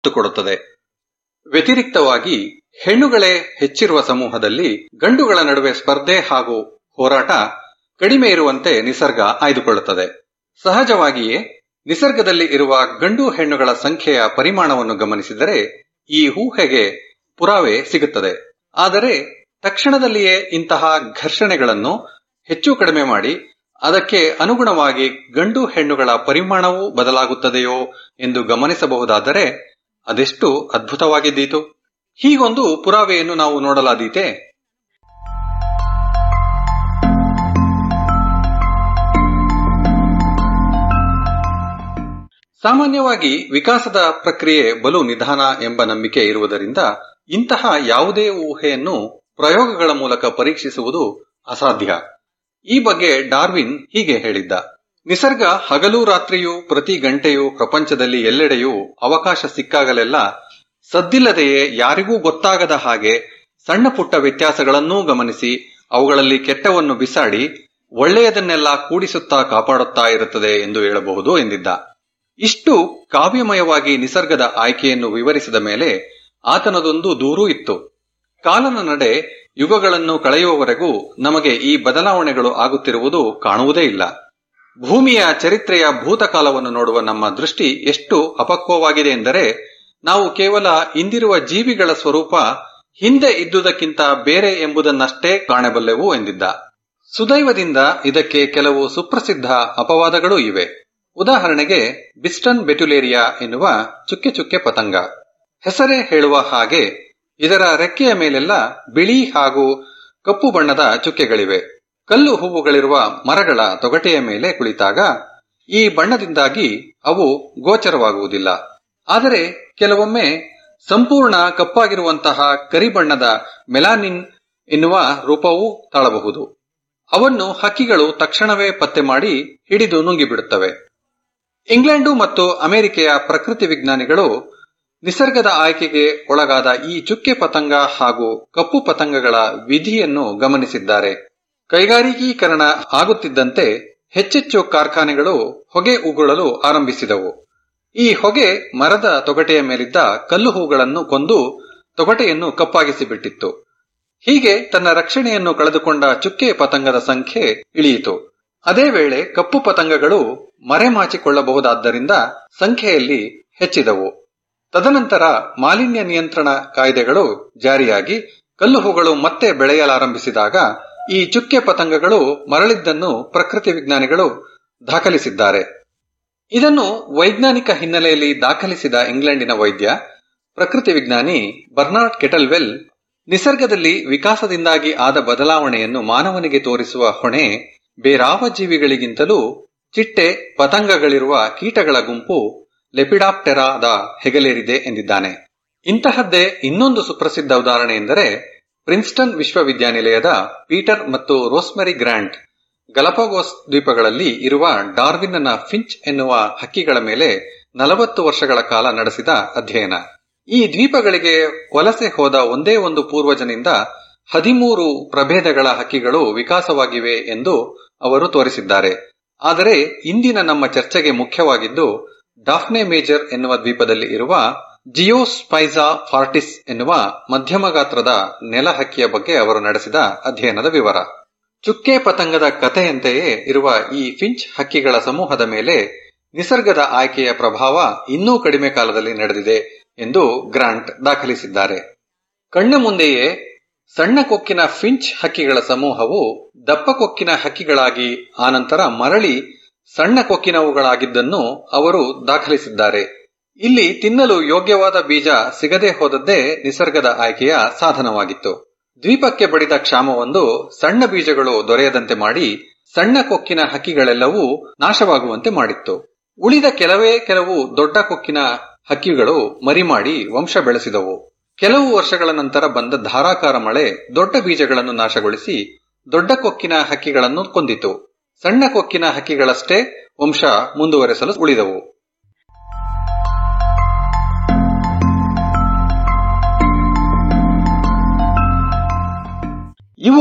ಕೊಡುತ್ತದೆ ವ್ಯತಿರಿಕ್ತವಾಗಿ ಹೆಣ್ಣುಗಳೇ ಹೆಚ್ಚಿರುವ ಸಮೂಹದಲ್ಲಿ ಗಂಡುಗಳ ನಡುವೆ ಸ್ಪರ್ಧೆ ಹಾಗೂ ಹೋರಾಟ ಕಡಿಮೆ ಇರುವಂತೆ ನಿಸರ್ಗ ಆಯ್ದುಕೊಳ್ಳುತ್ತದೆ ಸಹಜವಾಗಿಯೇ ನಿಸರ್ಗದಲ್ಲಿ ಇರುವ ಗಂಡು ಹೆಣ್ಣುಗಳ ಸಂಖ್ಯೆಯ ಪರಿಮಾಣವನ್ನು ಗಮನಿಸಿದರೆ ಈ ಊಹೆಗೆ ಪುರಾವೆ ಸಿಗುತ್ತದೆ ಆದರೆ ತಕ್ಷಣದಲ್ಲಿಯೇ ಇಂತಹ ಘರ್ಷಣೆಗಳನ್ನು ಹೆಚ್ಚು ಕಡಿಮೆ ಮಾಡಿ ಅದಕ್ಕೆ ಅನುಗುಣವಾಗಿ ಗಂಡು ಹೆಣ್ಣುಗಳ ಪರಿಮಾಣವೂ ಬದಲಾಗುತ್ತದೆಯೋ ಎಂದು ಗಮನಿಸಬಹುದಾದರೆ ಅದೆಷ್ಟು ಅದ್ಭುತವಾಗಿದ್ದೀತು ಹೀಗೊಂದು ಪುರಾವೆಯನ್ನು ನಾವು ನೋಡಲಾದೀತೆ ಸಾಮಾನ್ಯವಾಗಿ ವಿಕಾಸದ ಪ್ರಕ್ರಿಯೆ ಬಲು ನಿಧಾನ ಎಂಬ ನಂಬಿಕೆ ಇರುವುದರಿಂದ ಇಂತಹ ಯಾವುದೇ ಊಹೆಯನ್ನು ಪ್ರಯೋಗಗಳ ಮೂಲಕ ಪರೀಕ್ಷಿಸುವುದು ಅಸಾಧ್ಯ ಈ ಬಗ್ಗೆ ಡಾರ್ವಿನ್ ಹೀಗೆ ಹೇಳಿದ್ದ ನಿಸರ್ಗ ಹಗಲು ರಾತ್ರಿಯೂ ಪ್ರತಿ ಗಂಟೆಯೂ ಪ್ರಪಂಚದಲ್ಲಿ ಎಲ್ಲೆಡೆಯೂ ಅವಕಾಶ ಸಿಕ್ಕಾಗಲೆಲ್ಲ ಸದ್ದಿಲ್ಲದೆಯೇ ಯಾರಿಗೂ ಗೊತ್ತಾಗದ ಹಾಗೆ ಸಣ್ಣ ಪುಟ್ಟ ವ್ಯತ್ಯಾಸಗಳನ್ನೂ ಗಮನಿಸಿ ಅವುಗಳಲ್ಲಿ ಕೆಟ್ಟವನ್ನು ಬಿಸಾಡಿ ಒಳ್ಳೆಯದನ್ನೆಲ್ಲ ಕೂಡಿಸುತ್ತಾ ಕಾಪಾಡುತ್ತಾ ಇರುತ್ತದೆ ಎಂದು ಹೇಳಬಹುದು ಎಂದಿದ್ದ ಇಷ್ಟು ಕಾವ್ಯಮಯವಾಗಿ ನಿಸರ್ಗದ ಆಯ್ಕೆಯನ್ನು ವಿವರಿಸಿದ ಮೇಲೆ ಆತನದೊಂದು ದೂರೂ ಇತ್ತು ಕಾಲನ ನಡೆ ಯುಗಗಳನ್ನು ಕಳೆಯುವವರೆಗೂ ನಮಗೆ ಈ ಬದಲಾವಣೆಗಳು ಆಗುತ್ತಿರುವುದು ಕಾಣುವುದೇ ಇಲ್ಲ ಭೂಮಿಯ ಚರಿತ್ರೆಯ ಭೂತಕಾಲವನ್ನು ನೋಡುವ ನಮ್ಮ ದೃಷ್ಟಿ ಎಷ್ಟು ಅಪಕ್ವವಾಗಿದೆ ಎಂದರೆ ನಾವು ಕೇವಲ ಇಂದಿರುವ ಜೀವಿಗಳ ಸ್ವರೂಪ ಹಿಂದೆ ಇದ್ದುದಕ್ಕಿಂತ ಬೇರೆ ಎಂಬುದನ್ನಷ್ಟೇ ಕಾಣಬಲ್ಲೆವು ಎಂದಿದ್ದ ಸುದೈವದಿಂದ ಇದಕ್ಕೆ ಕೆಲವು ಸುಪ್ರಸಿದ್ಧ ಅಪವಾದಗಳೂ ಇವೆ ಉದಾಹರಣೆಗೆ ಬಿಸ್ಟನ್ ಬೆಟುಲೇರಿಯಾ ಎನ್ನುವ ಚುಕ್ಕೆ ಚುಕ್ಕೆ ಪತಂಗ ಹೆಸರೇ ಹೇಳುವ ಹಾಗೆ ಇದರ ರೆಕ್ಕೆಯ ಮೇಲೆಲ್ಲ ಬಿಳಿ ಹಾಗೂ ಕಪ್ಪು ಬಣ್ಣದ ಚುಕ್ಕೆಗಳಿವೆ ಕಲ್ಲು ಹೂವುಗಳಿರುವ ಮರಗಳ ತೊಗಟೆಯ ಮೇಲೆ ಕುಳಿತಾಗ ಈ ಬಣ್ಣದಿಂದಾಗಿ ಅವು ಗೋಚರವಾಗುವುದಿಲ್ಲ ಆದರೆ ಕೆಲವೊಮ್ಮೆ ಸಂಪೂರ್ಣ ಕಪ್ಪಾಗಿರುವಂತಹ ಕರಿಬಣ್ಣದ ಮೆಲಾನಿನ್ ಎನ್ನುವ ರೂಪವೂ ತಾಳಬಹುದು ಅವನ್ನು ಹಕ್ಕಿಗಳು ತಕ್ಷಣವೇ ಪತ್ತೆ ಮಾಡಿ ಹಿಡಿದು ನುಂಗಿಬಿಡುತ್ತವೆ ಇಂಗ್ಲೆಂಡು ಮತ್ತು ಅಮೆರಿಕೆಯ ಪ್ರಕೃತಿ ವಿಜ್ಞಾನಿಗಳು ನಿಸರ್ಗದ ಆಯ್ಕೆಗೆ ಒಳಗಾದ ಈ ಚುಕ್ಕೆ ಪತಂಗ ಹಾಗೂ ಕಪ್ಪು ಪತಂಗಗಳ ವಿಧಿಯನ್ನು ಗಮನಿಸಿದ್ದಾರೆ ಕೈಗಾರಿಕೀಕರಣ ಆಗುತ್ತಿದ್ದಂತೆ ಹೆಚ್ಚೆಚ್ಚು ಕಾರ್ಖಾನೆಗಳು ಹೊಗೆ ಉಗುಳಲು ಆರಂಭಿಸಿದವು ಈ ಹೊಗೆ ಮರದ ತೊಗಟೆಯ ಮೇಲಿದ್ದ ಕಲ್ಲು ಹೂಗಳನ್ನು ಕೊಂದು ತೊಗಟೆಯನ್ನು ಕಪ್ಪಾಗಿಸಿ ಬಿಟ್ಟಿತ್ತು ಹೀಗೆ ತನ್ನ ರಕ್ಷಣೆಯನ್ನು ಕಳೆದುಕೊಂಡ ಚುಕ್ಕೆ ಪತಂಗದ ಸಂಖ್ಯೆ ಇಳಿಯಿತು ಅದೇ ವೇಳೆ ಕಪ್ಪು ಪತಂಗಗಳು ಮರೆಮಾಚಿಕೊಳ್ಳಬಹುದಾದ್ದರಿಂದ ಸಂಖ್ಯೆಯಲ್ಲಿ ಹೆಚ್ಚಿದವು ತದನಂತರ ಮಾಲಿನ್ಯ ನಿಯಂತ್ರಣ ಕಾಯ್ದೆಗಳು ಜಾರಿಯಾಗಿ ಕಲ್ಲುಹೂಗಳು ಮತ್ತೆ ಬೆಳೆಯಲಾರಂಭಿಸಿದಾಗ ಈ ಚುಕ್ಕೆ ಪತಂಗಗಳು ಮರಳಿದ್ದನ್ನು ಪ್ರಕೃತಿ ವಿಜ್ಞಾನಿಗಳು ದಾಖಲಿಸಿದ್ದಾರೆ ಇದನ್ನು ವೈಜ್ಞಾನಿಕ ಹಿನ್ನೆಲೆಯಲ್ಲಿ ದಾಖಲಿಸಿದ ಇಂಗ್ಲೆಂಡಿನ ವೈದ್ಯ ಪ್ರಕೃತಿ ವಿಜ್ಞಾನಿ ಬರ್ನಾರ್ಡ್ ಕೆಟಲ್ವೆಲ್ ನಿಸರ್ಗದಲ್ಲಿ ವಿಕಾಸದಿಂದಾಗಿ ಆದ ಬದಲಾವಣೆಯನ್ನು ಮಾನವನಿಗೆ ತೋರಿಸುವ ಹೊಣೆ ಬೇರಾವ ಜೀವಿಗಳಿಗಿಂತಲೂ ಚಿಟ್ಟೆ ಪತಂಗಗಳಿರುವ ಕೀಟಗಳ ಗುಂಪು ಲೆಪಿಡಾಪ್ಟೆರಾದ ಹೆಗಲೇರಿದೆ ಎಂದಿದ್ದಾನೆ ಇಂತಹದ್ದೇ ಇನ್ನೊಂದು ಸುಪ್ರಸಿದ್ಧ ಉದಾಹರಣೆ ಎಂದರೆ ಪ್ರಿನ್ಸ್ಟನ್ ವಿಶ್ವವಿದ್ಯಾನಿಲಯದ ಪೀಟರ್ ಮತ್ತು ರೋಸ್ಮೆರಿ ಗ್ರ್ಯಾಂಟ್ ಗಲಪಗೋಸ್ ದ್ವೀಪಗಳಲ್ಲಿ ಇರುವ ಡಾರ್ವಿನ್ನ ಫಿಂಚ್ ಎನ್ನುವ ಹಕ್ಕಿಗಳ ಮೇಲೆ ನಲವತ್ತು ವರ್ಷಗಳ ಕಾಲ ನಡೆಸಿದ ಅಧ್ಯಯನ ಈ ದ್ವೀಪಗಳಿಗೆ ವಲಸೆ ಹೋದ ಒಂದೇ ಒಂದು ಪೂರ್ವಜನಿಂದ ಹದಿಮೂರು ಪ್ರಭೇದಗಳ ಹಕ್ಕಿಗಳು ವಿಕಾಸವಾಗಿವೆ ಎಂದು ಅವರು ತೋರಿಸಿದ್ದಾರೆ ಆದರೆ ಇಂದಿನ ನಮ್ಮ ಚರ್ಚೆಗೆ ಮುಖ್ಯವಾಗಿದ್ದು ಡಾಫ್ನೆ ಮೇಜರ್ ಎನ್ನುವ ದ್ವೀಪದಲ್ಲಿ ಇರುವ ಜಿಯೋಸ್ಪೈಸಾ ಫಾರ್ಟಿಸ್ ಎನ್ನುವ ಮಧ್ಯಮ ಗಾತ್ರದ ನೆಲ ಹಕ್ಕಿಯ ಬಗ್ಗೆ ಅವರು ನಡೆಸಿದ ಅಧ್ಯಯನದ ವಿವರ ಚುಕ್ಕೆ ಪತಂಗದ ಕಥೆಯಂತೆಯೇ ಇರುವ ಈ ಫಿಂಚ್ ಹಕ್ಕಿಗಳ ಸಮೂಹದ ಮೇಲೆ ನಿಸರ್ಗದ ಆಯ್ಕೆಯ ಪ್ರಭಾವ ಇನ್ನೂ ಕಡಿಮೆ ಕಾಲದಲ್ಲಿ ನಡೆದಿದೆ ಎಂದು ಗ್ರಾಂಟ್ ದಾಖಲಿಸಿದ್ದಾರೆ ಕಣ್ಣ ಮುಂದೆಯೇ ಸಣ್ಣ ಕೊಕ್ಕಿನ ಫಿಂಚ್ ಹಕ್ಕಿಗಳ ಸಮೂಹವು ದಪ್ಪ ಕೊಕ್ಕಿನ ಹಕ್ಕಿಗಳಾಗಿ ಆನಂತರ ಮರಳಿ ಸಣ್ಣ ಕೊಕ್ಕಿನವುಗಳಾಗಿದ್ದನ್ನು ಅವರು ದಾಖಲಿಸಿದ್ದಾರೆ ಇಲ್ಲಿ ತಿನ್ನಲು ಯೋಗ್ಯವಾದ ಬೀಜ ಸಿಗದೆ ಹೋದದ್ದೇ ನಿಸರ್ಗದ ಆಯ್ಕೆಯ ಸಾಧನವಾಗಿತ್ತು ದ್ವೀಪಕ್ಕೆ ಬಡಿದ ಕ್ಷಾಮವೊಂದು ಸಣ್ಣ ಬೀಜಗಳು ದೊರೆಯದಂತೆ ಮಾಡಿ ಸಣ್ಣ ಕೊಕ್ಕಿನ ಹಕ್ಕಿಗಳೆಲ್ಲವೂ ನಾಶವಾಗುವಂತೆ ಮಾಡಿತ್ತು ಉಳಿದ ಕೆಲವೇ ಕೆಲವು ದೊಡ್ಡ ಕೊಕ್ಕಿನ ಹಕ್ಕಿಗಳು ಮರಿ ಮಾಡಿ ವಂಶ ಬೆಳೆಸಿದವು ಕೆಲವು ವರ್ಷಗಳ ನಂತರ ಬಂದ ಧಾರಾಕಾರ ಮಳೆ ದೊಡ್ಡ ಬೀಜಗಳನ್ನು ನಾಶಗೊಳಿಸಿ ದೊಡ್ಡ ಕೊಕ್ಕಿನ ಹಕ್ಕಿಗಳನ್ನು ಕೊಂದಿತು ಸಣ್ಣ ಕೊಕ್ಕಿನ ಹಕ್ಕಿಗಳಷ್ಟೇ ವಂಶ ಮುಂದುವರೆಸಲು ಉಳಿದವು ಇವು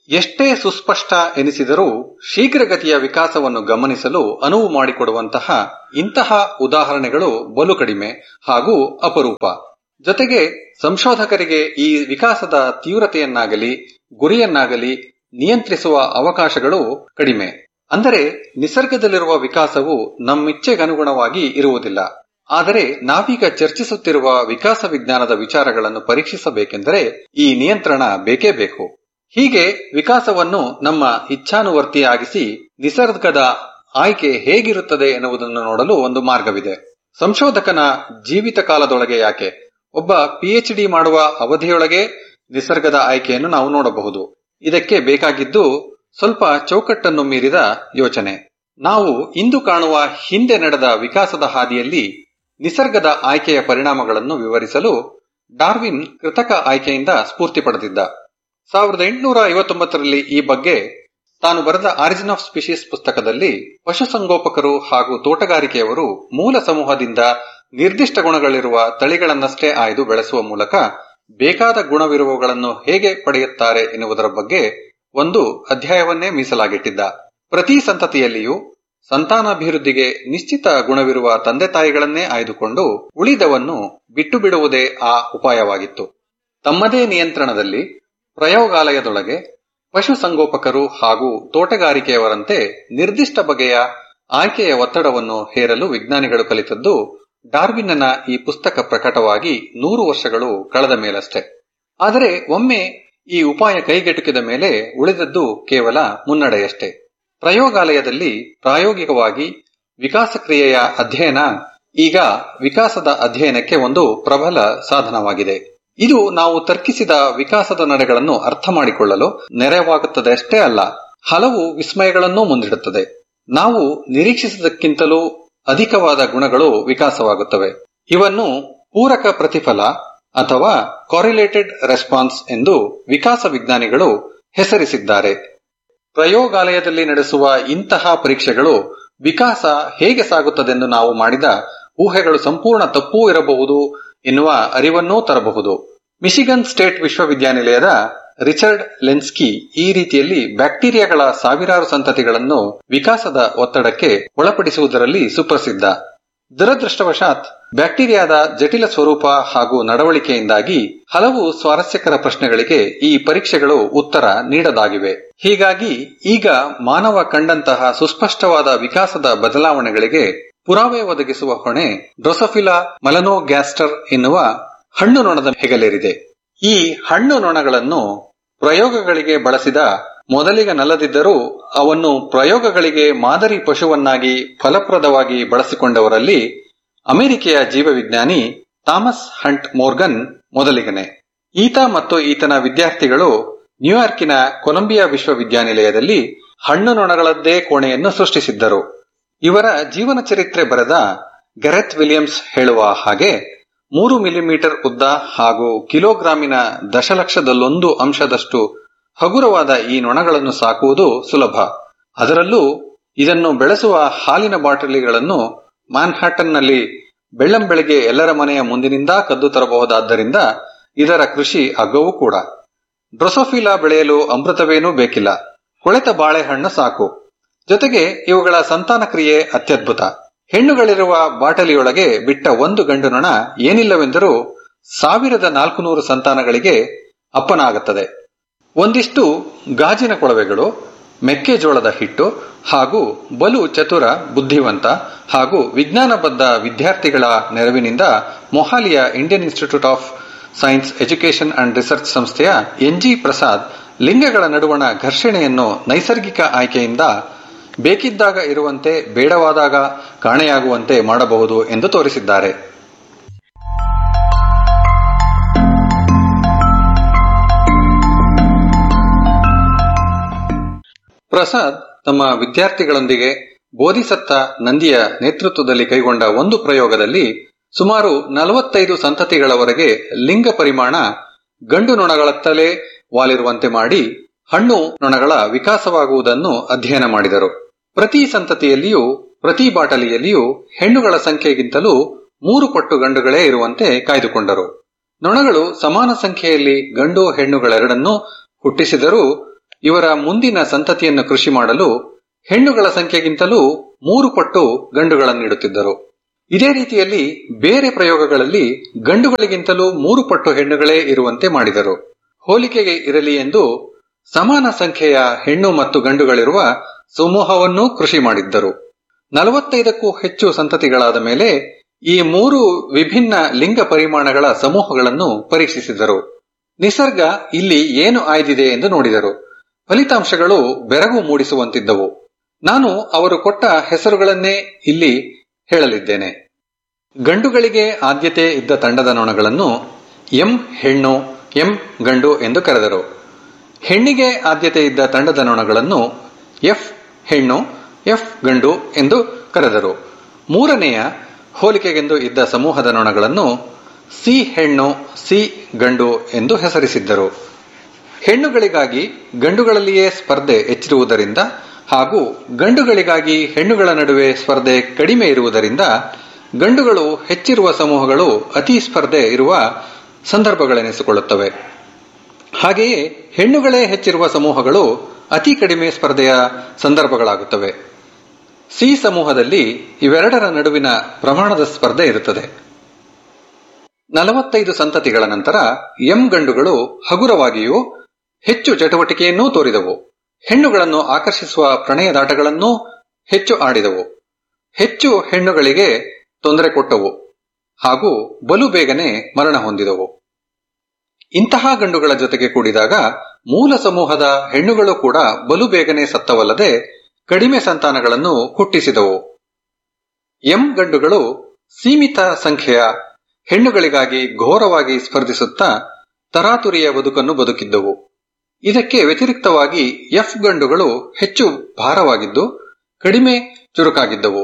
ಎಷ್ಟೇ ಸುಸ್ಪಷ್ಟ ಎನಿಸಿದರೂ ಶೀಘ್ರಗತಿಯ ವಿಕಾಸವನ್ನು ಗಮನಿಸಲು ಅನುವು ಮಾಡಿಕೊಡುವಂತಹ ಇಂತಹ ಉದಾಹರಣೆಗಳು ಬಲು ಕಡಿಮೆ ಹಾಗೂ ಅಪರೂಪ ಜೊತೆಗೆ ಸಂಶೋಧಕರಿಗೆ ಈ ವಿಕಾಸದ ತೀವ್ರತೆಯನ್ನಾಗಲಿ ಗುರಿಯನ್ನಾಗಲಿ ನಿಯಂತ್ರಿಸುವ ಅವಕಾಶಗಳು ಕಡಿಮೆ ಅಂದರೆ ನಿಸರ್ಗದಲ್ಲಿರುವ ವಿಕಾಸವು ನಮ್ಮಿಚ್ಛೆಗನುಗುಣವಾಗಿ ಇರುವುದಿಲ್ಲ ಆದರೆ ನಾವೀಗ ಚರ್ಚಿಸುತ್ತಿರುವ ವಿಕಾಸ ವಿಜ್ಞಾನದ ವಿಚಾರಗಳನ್ನು ಪರೀಕ್ಷಿಸಬೇಕೆಂದರೆ ಈ ನಿಯಂತ್ರಣ ಬೇಕೇ ಬೇಕು ಹೀಗೆ ವಿಕಾಸವನ್ನು ನಮ್ಮ ಇಚ್ಛಾನುವರ್ತಿಯಾಗಿಸಿ ನಿಸರ್ಗದ ಆಯ್ಕೆ ಹೇಗಿರುತ್ತದೆ ಎನ್ನುವುದನ್ನು ನೋಡಲು ಒಂದು ಮಾರ್ಗವಿದೆ ಸಂಶೋಧಕನ ಜೀವಿತ ಕಾಲದೊಳಗೆ ಯಾಕೆ ಒಬ್ಬ ಪಿಎಚ್ ಡಿ ಮಾಡುವ ಅವಧಿಯೊಳಗೆ ನಿಸರ್ಗದ ಆಯ್ಕೆಯನ್ನು ನಾವು ನೋಡಬಹುದು ಇದಕ್ಕೆ ಬೇಕಾಗಿದ್ದು ಸ್ವಲ್ಪ ಚೌಕಟ್ಟನ್ನು ಮೀರಿದ ಯೋಚನೆ ನಾವು ಇಂದು ಕಾಣುವ ಹಿಂದೆ ನಡೆದ ವಿಕಾಸದ ಹಾದಿಯಲ್ಲಿ ನಿಸರ್ಗದ ಆಯ್ಕೆಯ ಪರಿಣಾಮಗಳನ್ನು ವಿವರಿಸಲು ಡಾರ್ವಿನ್ ಕೃತಕ ಆಯ್ಕೆಯಿಂದ ಸ್ಫೂರ್ತಿ ಪಡೆದಿದ್ದ ಸಾವಿರದ ಎಂಟುನೂರ ಐವತ್ತೊಂಬತ್ತರಲ್ಲಿ ಈ ಬಗ್ಗೆ ತಾನು ಬರೆದ ಆರಿಜಿನ್ ಆಫ್ ಸ್ಪೀಶೀಸ್ ಪುಸ್ತಕದಲ್ಲಿ ಪಶುಸಂಗೋಪಕರು ಹಾಗೂ ತೋಟಗಾರಿಕೆಯವರು ಮೂಲ ಸಮೂಹದಿಂದ ನಿರ್ದಿಷ್ಟ ಗುಣಗಳಿರುವ ತಳಿಗಳನ್ನಷ್ಟೇ ಆಯ್ದು ಬೆಳೆಸುವ ಮೂಲಕ ಬೇಕಾದ ಗುಣವಿರುವವುಗಳನ್ನು ಹೇಗೆ ಪಡೆಯುತ್ತಾರೆ ಎನ್ನುವುದರ ಬಗ್ಗೆ ಒಂದು ಅಧ್ಯಾಯವನ್ನೇ ಮೀಸಲಾಗಿಟ್ಟಿದ್ದ ಪ್ರತಿ ಸಂತತಿಯಲ್ಲಿಯೂ ಸಂತಾನಾಭಿವೃದ್ಧಿಗೆ ನಿಶ್ಚಿತ ಗುಣವಿರುವ ತಂದೆ ತಾಯಿಗಳನ್ನೇ ಆಯ್ದುಕೊಂಡು ಉಳಿದವನ್ನು ಬಿಟ್ಟು ಬಿಡುವುದೇ ಆ ಉಪಾಯವಾಗಿತ್ತು ತಮ್ಮದೇ ನಿಯಂತ್ರಣದಲ್ಲಿ ಪ್ರಯೋಗಾಲಯದೊಳಗೆ ಪಶುಸಂಗೋಪಕರು ಹಾಗೂ ತೋಟಗಾರಿಕೆಯವರಂತೆ ನಿರ್ದಿಷ್ಟ ಬಗೆಯ ಆಯ್ಕೆಯ ಒತ್ತಡವನ್ನು ಹೇರಲು ವಿಜ್ಞಾನಿಗಳು ಕಲಿತದ್ದು ಡಾರ್ವಿನ್ನನ ಈ ಪುಸ್ತಕ ಪ್ರಕಟವಾಗಿ ನೂರು ವರ್ಷಗಳು ಕಳೆದ ಮೇಲಷ್ಟೇ ಆದರೆ ಒಮ್ಮೆ ಈ ಉಪಾಯ ಕೈಗೆಟುಕಿದ ಮೇಲೆ ಉಳಿದದ್ದು ಕೇವಲ ಮುನ್ನಡೆಯಷ್ಟೇ ಪ್ರಯೋಗಾಲಯದಲ್ಲಿ ಪ್ರಾಯೋಗಿಕವಾಗಿ ವಿಕಾಸ ಕ್ರಿಯೆಯ ಅಧ್ಯಯನ ಈಗ ವಿಕಾಸದ ಅಧ್ಯಯನಕ್ಕೆ ಒಂದು ಪ್ರಬಲ ಸಾಧನವಾಗಿದೆ ಇದು ನಾವು ತರ್ಕಿಸಿದ ವಿಕಾಸದ ನಡೆಗಳನ್ನು ಅರ್ಥ ಮಾಡಿಕೊಳ್ಳಲು ನೆರವಾಗುತ್ತದೆ ಅಷ್ಟೇ ಅಲ್ಲ ಹಲವು ವಿಸ್ಮಯಗಳನ್ನೂ ಮುಂದಿಡುತ್ತದೆ ನಾವು ನಿರೀಕ್ಷಿಸಿದಕ್ಕಿಂತಲೂ ಅಧಿಕವಾದ ಗುಣಗಳು ವಿಕಾಸವಾಗುತ್ತವೆ ಇವನ್ನು ಪೂರಕ ಪ್ರತಿಫಲ ಅಥವಾ ಕಾರಿಲೇಟೆಡ್ ರೆಸ್ಪಾನ್ಸ್ ಎಂದು ವಿಕಾಸ ವಿಜ್ಞಾನಿಗಳು ಹೆಸರಿಸಿದ್ದಾರೆ ಪ್ರಯೋಗಾಲಯದಲ್ಲಿ ನಡೆಸುವ ಇಂತಹ ಪರೀಕ್ಷೆಗಳು ವಿಕಾಸ ಹೇಗೆ ಸಾಗುತ್ತದೆಂದು ನಾವು ಮಾಡಿದ ಊಹೆಗಳು ಸಂಪೂರ್ಣ ತಪ್ಪೂ ಇರಬಹುದು ಎನ್ನುವ ಅರಿವನ್ನೂ ತರಬಹುದು ಮಿಶಿಗನ್ ಸ್ಟೇಟ್ ವಿಶ್ವವಿದ್ಯಾನಿಲಯದ ರಿಚರ್ಡ್ ಲೆನ್ಸ್ಕಿ ಈ ರೀತಿಯಲ್ಲಿ ಬ್ಯಾಕ್ಟೀರಿಯಾಗಳ ಸಾವಿರಾರು ಸಂತತಿಗಳನ್ನು ವಿಕಾಸದ ಒತ್ತಡಕ್ಕೆ ಒಳಪಡಿಸುವುದರಲ್ಲಿ ಸುಪ್ರಸಿದ್ಧ ದುರದೃಷ್ಟವಶಾತ್ ಬ್ಯಾಕ್ಟೀರಿಯಾದ ಜಟಿಲ ಸ್ವರೂಪ ಹಾಗೂ ನಡವಳಿಕೆಯಿಂದಾಗಿ ಹಲವು ಸ್ವಾರಸ್ಯಕರ ಪ್ರಶ್ನೆಗಳಿಗೆ ಈ ಪರೀಕ್ಷೆಗಳು ಉತ್ತರ ನೀಡದಾಗಿವೆ ಹೀಗಾಗಿ ಈಗ ಮಾನವ ಕಂಡಂತಹ ಸುಸ್ಪಷ್ಟವಾದ ವಿಕಾಸದ ಬದಲಾವಣೆಗಳಿಗೆ ಪುರಾವೆ ಒದಗಿಸುವ ಹೊಣೆ ಡ್ರೊಸಫಿಲಾ ಮಲನೋಗ್ಯಾಸ್ಟರ್ ಎನ್ನುವ ಹಣ್ಣು ನೊಣದ ಹೆಗಲೇರಿದೆ ಈ ಹಣ್ಣು ನೊಣಗಳನ್ನು ಪ್ರಯೋಗಗಳಿಗೆ ಬಳಸಿದ ಮೊದಲಿಗನಲ್ಲದಿದ್ದರೂ ಅವನ್ನು ಪ್ರಯೋಗಗಳಿಗೆ ಮಾದರಿ ಪಶುವನ್ನಾಗಿ ಫಲಪ್ರದವಾಗಿ ಬಳಸಿಕೊಂಡವರಲ್ಲಿ ಅಮೆರಿಕೆಯ ಜೀವವಿಜ್ಞಾನಿ ಥಾಮಸ್ ಹಂಟ್ ಮೋರ್ಗನ್ ಮೊದಲಿಗನೆ ಈತ ಮತ್ತು ಈತನ ವಿದ್ಯಾರ್ಥಿಗಳು ನ್ಯೂಯಾರ್ಕಿನ ಕೊಲಂಬಿಯಾ ವಿಶ್ವವಿದ್ಯಾನಿಲಯದಲ್ಲಿ ಹಣ್ಣು ನೊಣಗಳದ್ದೇ ಕೋಣೆಯನ್ನು ಸೃಷ್ಟಿಸಿದ್ದರು ಇವರ ಜೀವನ ಚರಿತ್ರೆ ಬರೆದ ಗೆರೆತ್ ವಿಲಿಯಮ್ಸ್ ಹೇಳುವ ಹಾಗೆ ಮೂರು ಮಿಲಿಮೀಟರ್ ಉದ್ದ ಹಾಗೂ ಕಿಲೋಗ್ರಾಮಿನ ದಶಲಕ್ಷದಲ್ಲೊಂದು ಅಂಶದಷ್ಟು ಹಗುರವಾದ ಈ ನೊಣಗಳನ್ನು ಸಾಕುವುದು ಸುಲಭ ಅದರಲ್ಲೂ ಇದನ್ನು ಬೆಳೆಸುವ ಹಾಲಿನ ಬಾಟಲಿಗಳನ್ನು ಮ್ಯಾನ್ಹ್ಯಾಟನ್ನಲ್ಲಿ ಬೆಳ್ಳಂಬೆಳಗ್ಗೆ ಎಲ್ಲರ ಮನೆಯ ಮುಂದಿನಿಂದ ಕದ್ದು ತರಬಹುದಾದ್ದರಿಂದ ಇದರ ಕೃಷಿ ಅಗ್ಗವೂ ಕೂಡ ಡ್ರೊಸೋಫಿಲಾ ಬೆಳೆಯಲು ಅಮೃತವೇನೂ ಬೇಕಿಲ್ಲ ಕೊಳೆತ ಬಾಳೆಹಣ್ಣು ಸಾಕು ಜೊತೆಗೆ ಇವುಗಳ ಸಂತಾನ ಕ್ರಿಯೆ ಅತ್ಯದ್ಭುತ ಹೆಣ್ಣುಗಳಿರುವ ಬಾಟಲಿಯೊಳಗೆ ಬಿಟ್ಟ ಒಂದು ಗಂಡು ನೊಣ ಏನಿಲ್ಲವೆಂದರೂ ಸಾವಿರದ ನಾಲ್ಕುನೂರು ಸಂತಾನಗಳಿಗೆ ಅಪ್ಪನಾಗುತ್ತದೆ ಒಂದಿಷ್ಟು ಗಾಜಿನ ಕೊಳವೆಗಳು ಮೆಕ್ಕೆಜೋಳದ ಹಿಟ್ಟು ಹಾಗೂ ಬಲು ಚತುರ ಬುದ್ಧಿವಂತ ಹಾಗೂ ವಿಜ್ಞಾನಬದ್ಧ ವಿದ್ಯಾರ್ಥಿಗಳ ನೆರವಿನಿಂದ ಮೊಹಾಲಿಯ Indian Institute of Science Education and Research ಸಂಸ್ಥೆಯ ಎನ್ಜಿ ಪ್ರಸಾದ್ ಲಿಂಗಗಳ ನಡುವಣ ಘರ್ಷಣೆಯನ್ನು ನೈಸರ್ಗಿಕ ಆಯ್ಕೆಯಿಂದ ಬೇಕಿದ್ದಾಗ ಇರುವಂತೆ ಬೇಡವಾದಾಗ ಕಾಣೆಯಾಗುವಂತೆ ಮಾಡಬಹುದು ಎಂದು ತೋರಿಸಿದ್ದಾರೆ ಪ್ರಸಾದ್ ತಮ್ಮ ವಿದ್ಯಾರ್ಥಿಗಳೊಂದಿಗೆ ಬೋಧಿಸತ್ತ ನಂದಿಯ ನೇತೃತ್ವದಲ್ಲಿ ಕೈಗೊಂಡ ಒಂದು ಪ್ರಯೋಗದಲ್ಲಿ ಸುಮಾರು ನಲವತ್ತೈದು ಸಂತತಿಗಳವರೆಗೆ ಲಿಂಗ ಪರಿಮಾಣ ಗಂಡು ನೊಣಗಳತ್ತಲೇ ವಾಲಿರುವಂತೆ ಮಾಡಿ ಹಣ್ಣು ನೊಣಗಳ ವಿಕಾಸವಾಗುವುದನ್ನು ಅಧ್ಯಯನ ಮಾಡಿದರು ಪ್ರತಿ ಸಂತತಿಯಲ್ಲಿಯೂ ಪ್ರತಿ ಬಾಟಲಿಯಲ್ಲಿಯೂ ಹೆಣ್ಣುಗಳ ಸಂಖ್ಯೆಗಿಂತಲೂ ಮೂರು ಪಟ್ಟು ಗಂಡುಗಳೇ ಇರುವಂತೆ ಕಾಯ್ದುಕೊಂಡರು ನೊಣಗಳು ಸಮಾನ ಸಂಖ್ಯೆಯಲ್ಲಿ ಗಂಡು ಹೆಣ್ಣುಗಳೆರಡನ್ನೂ ಹುಟ್ಟಿಸಿದರೂ ಇವರ ಮುಂದಿನ ಸಂತತಿಯನ್ನು ಕೃಷಿ ಮಾಡಲು ಹೆಣ್ಣುಗಳ ಸಂಖ್ಯೆಗಿಂತಲೂ ಮೂರು ಪಟ್ಟು ಗಂಡುಗಳನ್ನಿಡುತ್ತಿದ್ದರು ಇದೇ ರೀತಿಯಲ್ಲಿ ಬೇರೆ ಪ್ರಯೋಗಗಳಲ್ಲಿ ಗಂಡುಗಳಿಗಿಂತಲೂ ಮೂರು ಪಟ್ಟು ಹೆಣ್ಣುಗಳೇ ಇರುವಂತೆ ಮಾಡಿದರು ಹೋಲಿಕೆಗೆ ಇರಲಿ ಎಂದು ಸಮಾನ ಸಂಖ್ಯೆಯ ಹೆಣ್ಣು ಮತ್ತು ಗಂಡುಗಳಿರುವ ಸಮೂಹವನ್ನೂ ಕೃಷಿ ಮಾಡಿದ್ದರು ನಲವತ್ತೈದಕ್ಕೂ ಹೆಚ್ಚು ಸಂತತಿಗಳಾದ ಮೇಲೆ ಈ ಮೂರು ವಿಭಿನ್ನ ಲಿಂಗ ಪರಿಮಾಣಗಳ ಸಮೂಹಗಳನ್ನು ಪರೀಕ್ಷಿಸಿದರು ನಿಸರ್ಗ ಇಲ್ಲಿ ಏನು ಆಯ್ದಿದೆ ಎಂದು ನೋಡಿದರು ಫಲಿತಾಂಶಗಳು ಬೆರಗು ಮೂಡಿಸುವಂತಿದ್ದವು ನಾನು ಅವರು ಕೊಟ್ಟ ಹೆಸರುಗಳನ್ನೇ ಇಲ್ಲಿ ಹೇಳಲಿದ್ದೇನೆ ಗಂಡುಗಳಿಗೆ ಆದ್ಯತೆ ಇದ್ದ ತಂಡದ ನೊಣಗಳನ್ನು ಎಂ ಹೆಣ್ಣು ಎಂ ಗಂಡು ಎಂದು ಕರೆದರು ಹೆಣ್ಣಿಗೆ ಆದ್ಯತೆ ಇದ್ದ ತಂಡದ ನೊಣಗಳನ್ನು ಎಫ್ ಹೆಣ್ಣು ಎಫ್ ಗಂಡು ಎಂದು ಕರೆದರು ಮೂರನೆಯ ಹೋಲಿಕೆಗೆಂದು ಇದ್ದ ಸಮೂಹದ ನೊಣಗಳನ್ನು ಸಿ ಹೆಣ್ಣು ಸಿ ಗಂಡು ಎಂದು ಹೆಸರಿಸಿದ್ದರು ಹೆಣ್ಣುಗಳಿಗಾಗಿ ಗಂಡುಗಳಲ್ಲಿಯೇ ಸ್ಪರ್ಧೆ ಹೆಚ್ಚಿರುವುದರಿಂದ ಹಾಗೂ ಗಂಡುಗಳಿಗಾಗಿ ಹೆಣ್ಣುಗಳ ನಡುವೆ ಸ್ಪರ್ಧೆ ಕಡಿಮೆ ಇರುವುದರಿಂದ ಗಂಡುಗಳು ಹೆಚ್ಚಿರುವ ಸಮೂಹಗಳು ಅತಿ ಸ್ಪರ್ಧೆ ಇರುವ ಸಂದರ್ಭಗಳೆನಿಸಿಕೊಳ್ಳುತ್ತವೆ ಹಾಗೆಯೇ ಹೆಣ್ಣುಗಳೇ ಹೆಚ್ಚಿರುವ ಸಮೂಹಗಳು ಅತಿ ಕಡಿಮೆ ಸ್ಪರ್ಧೆಯ ಸಂದರ್ಭಗಳಾಗುತ್ತವೆ ಸಿ ಸಮೂಹದಲ್ಲಿ ಇವೆರಡರ ನಡುವಿನ ಪ್ರಮಾಣದ ಸ್ಪರ್ಧೆ ಇರುತ್ತದೆ ನಲವತ್ತೈದು ಸಂತತಿಗಳ ನಂತರ ಎಂ ಗಂಡುಗಳು ಹಗುರವಾಗಿಯೂ ಹೆಚ್ಚು ಚಟುವಟಿಕೆಯನ್ನೂ ತೋರಿದವು ಹೆಣ್ಣುಗಳನ್ನು ಆಕರ್ಷಿಸುವ ಪ್ರಣಯದಾಟಗಳನ್ನೂ ಹೆಚ್ಚು ಆಡಿದವು ಹೆಚ್ಚು ಹೆಣ್ಣುಗಳಿಗೆ ತೊಂದರೆ ಕೊಟ್ಟವು ಹಾಗೂ ಬಲು ಬೇಗನೆ ಮರಣ ಹೊಂದಿದವು ಇಂತಹ ಗಂಡುಗಳ ಜೊತೆಗೆ ಕೂಡಿದಾಗ ಮೂಲ ಸಮೂಹದ ಹೆಣ್ಣುಗಳು ಕೂಡ ಬಲು ಬೇಗನೆ ಸತ್ತವಲ್ಲದೆ ಕಡಿಮೆ ಸಂತಾನಗಳನ್ನು ಹುಟ್ಟಿಸಿದವು ಎಂ ಗಂಡುಗಳು ಸೀಮಿತ ಸಂಖ್ಯೆಯ ಹೆಣ್ಣುಗಳಿಗಾಗಿ ಘೋರವಾಗಿ ಸ್ಪರ್ಧಿಸುತ್ತಾ ತರಾತುರಿಯ ಬದುಕನ್ನು ಬದುಕಿದ್ದವು ಇದಕ್ಕೆ ವ್ಯತಿರಿಕ್ತವಾಗಿ ಎಫ್ ಗಂಡುಗಳು ಹೆಚ್ಚು ಭಾರವಾಗಿದ್ದು ಕಡಿಮೆ ಚುರುಕಾಗಿದ್ದವು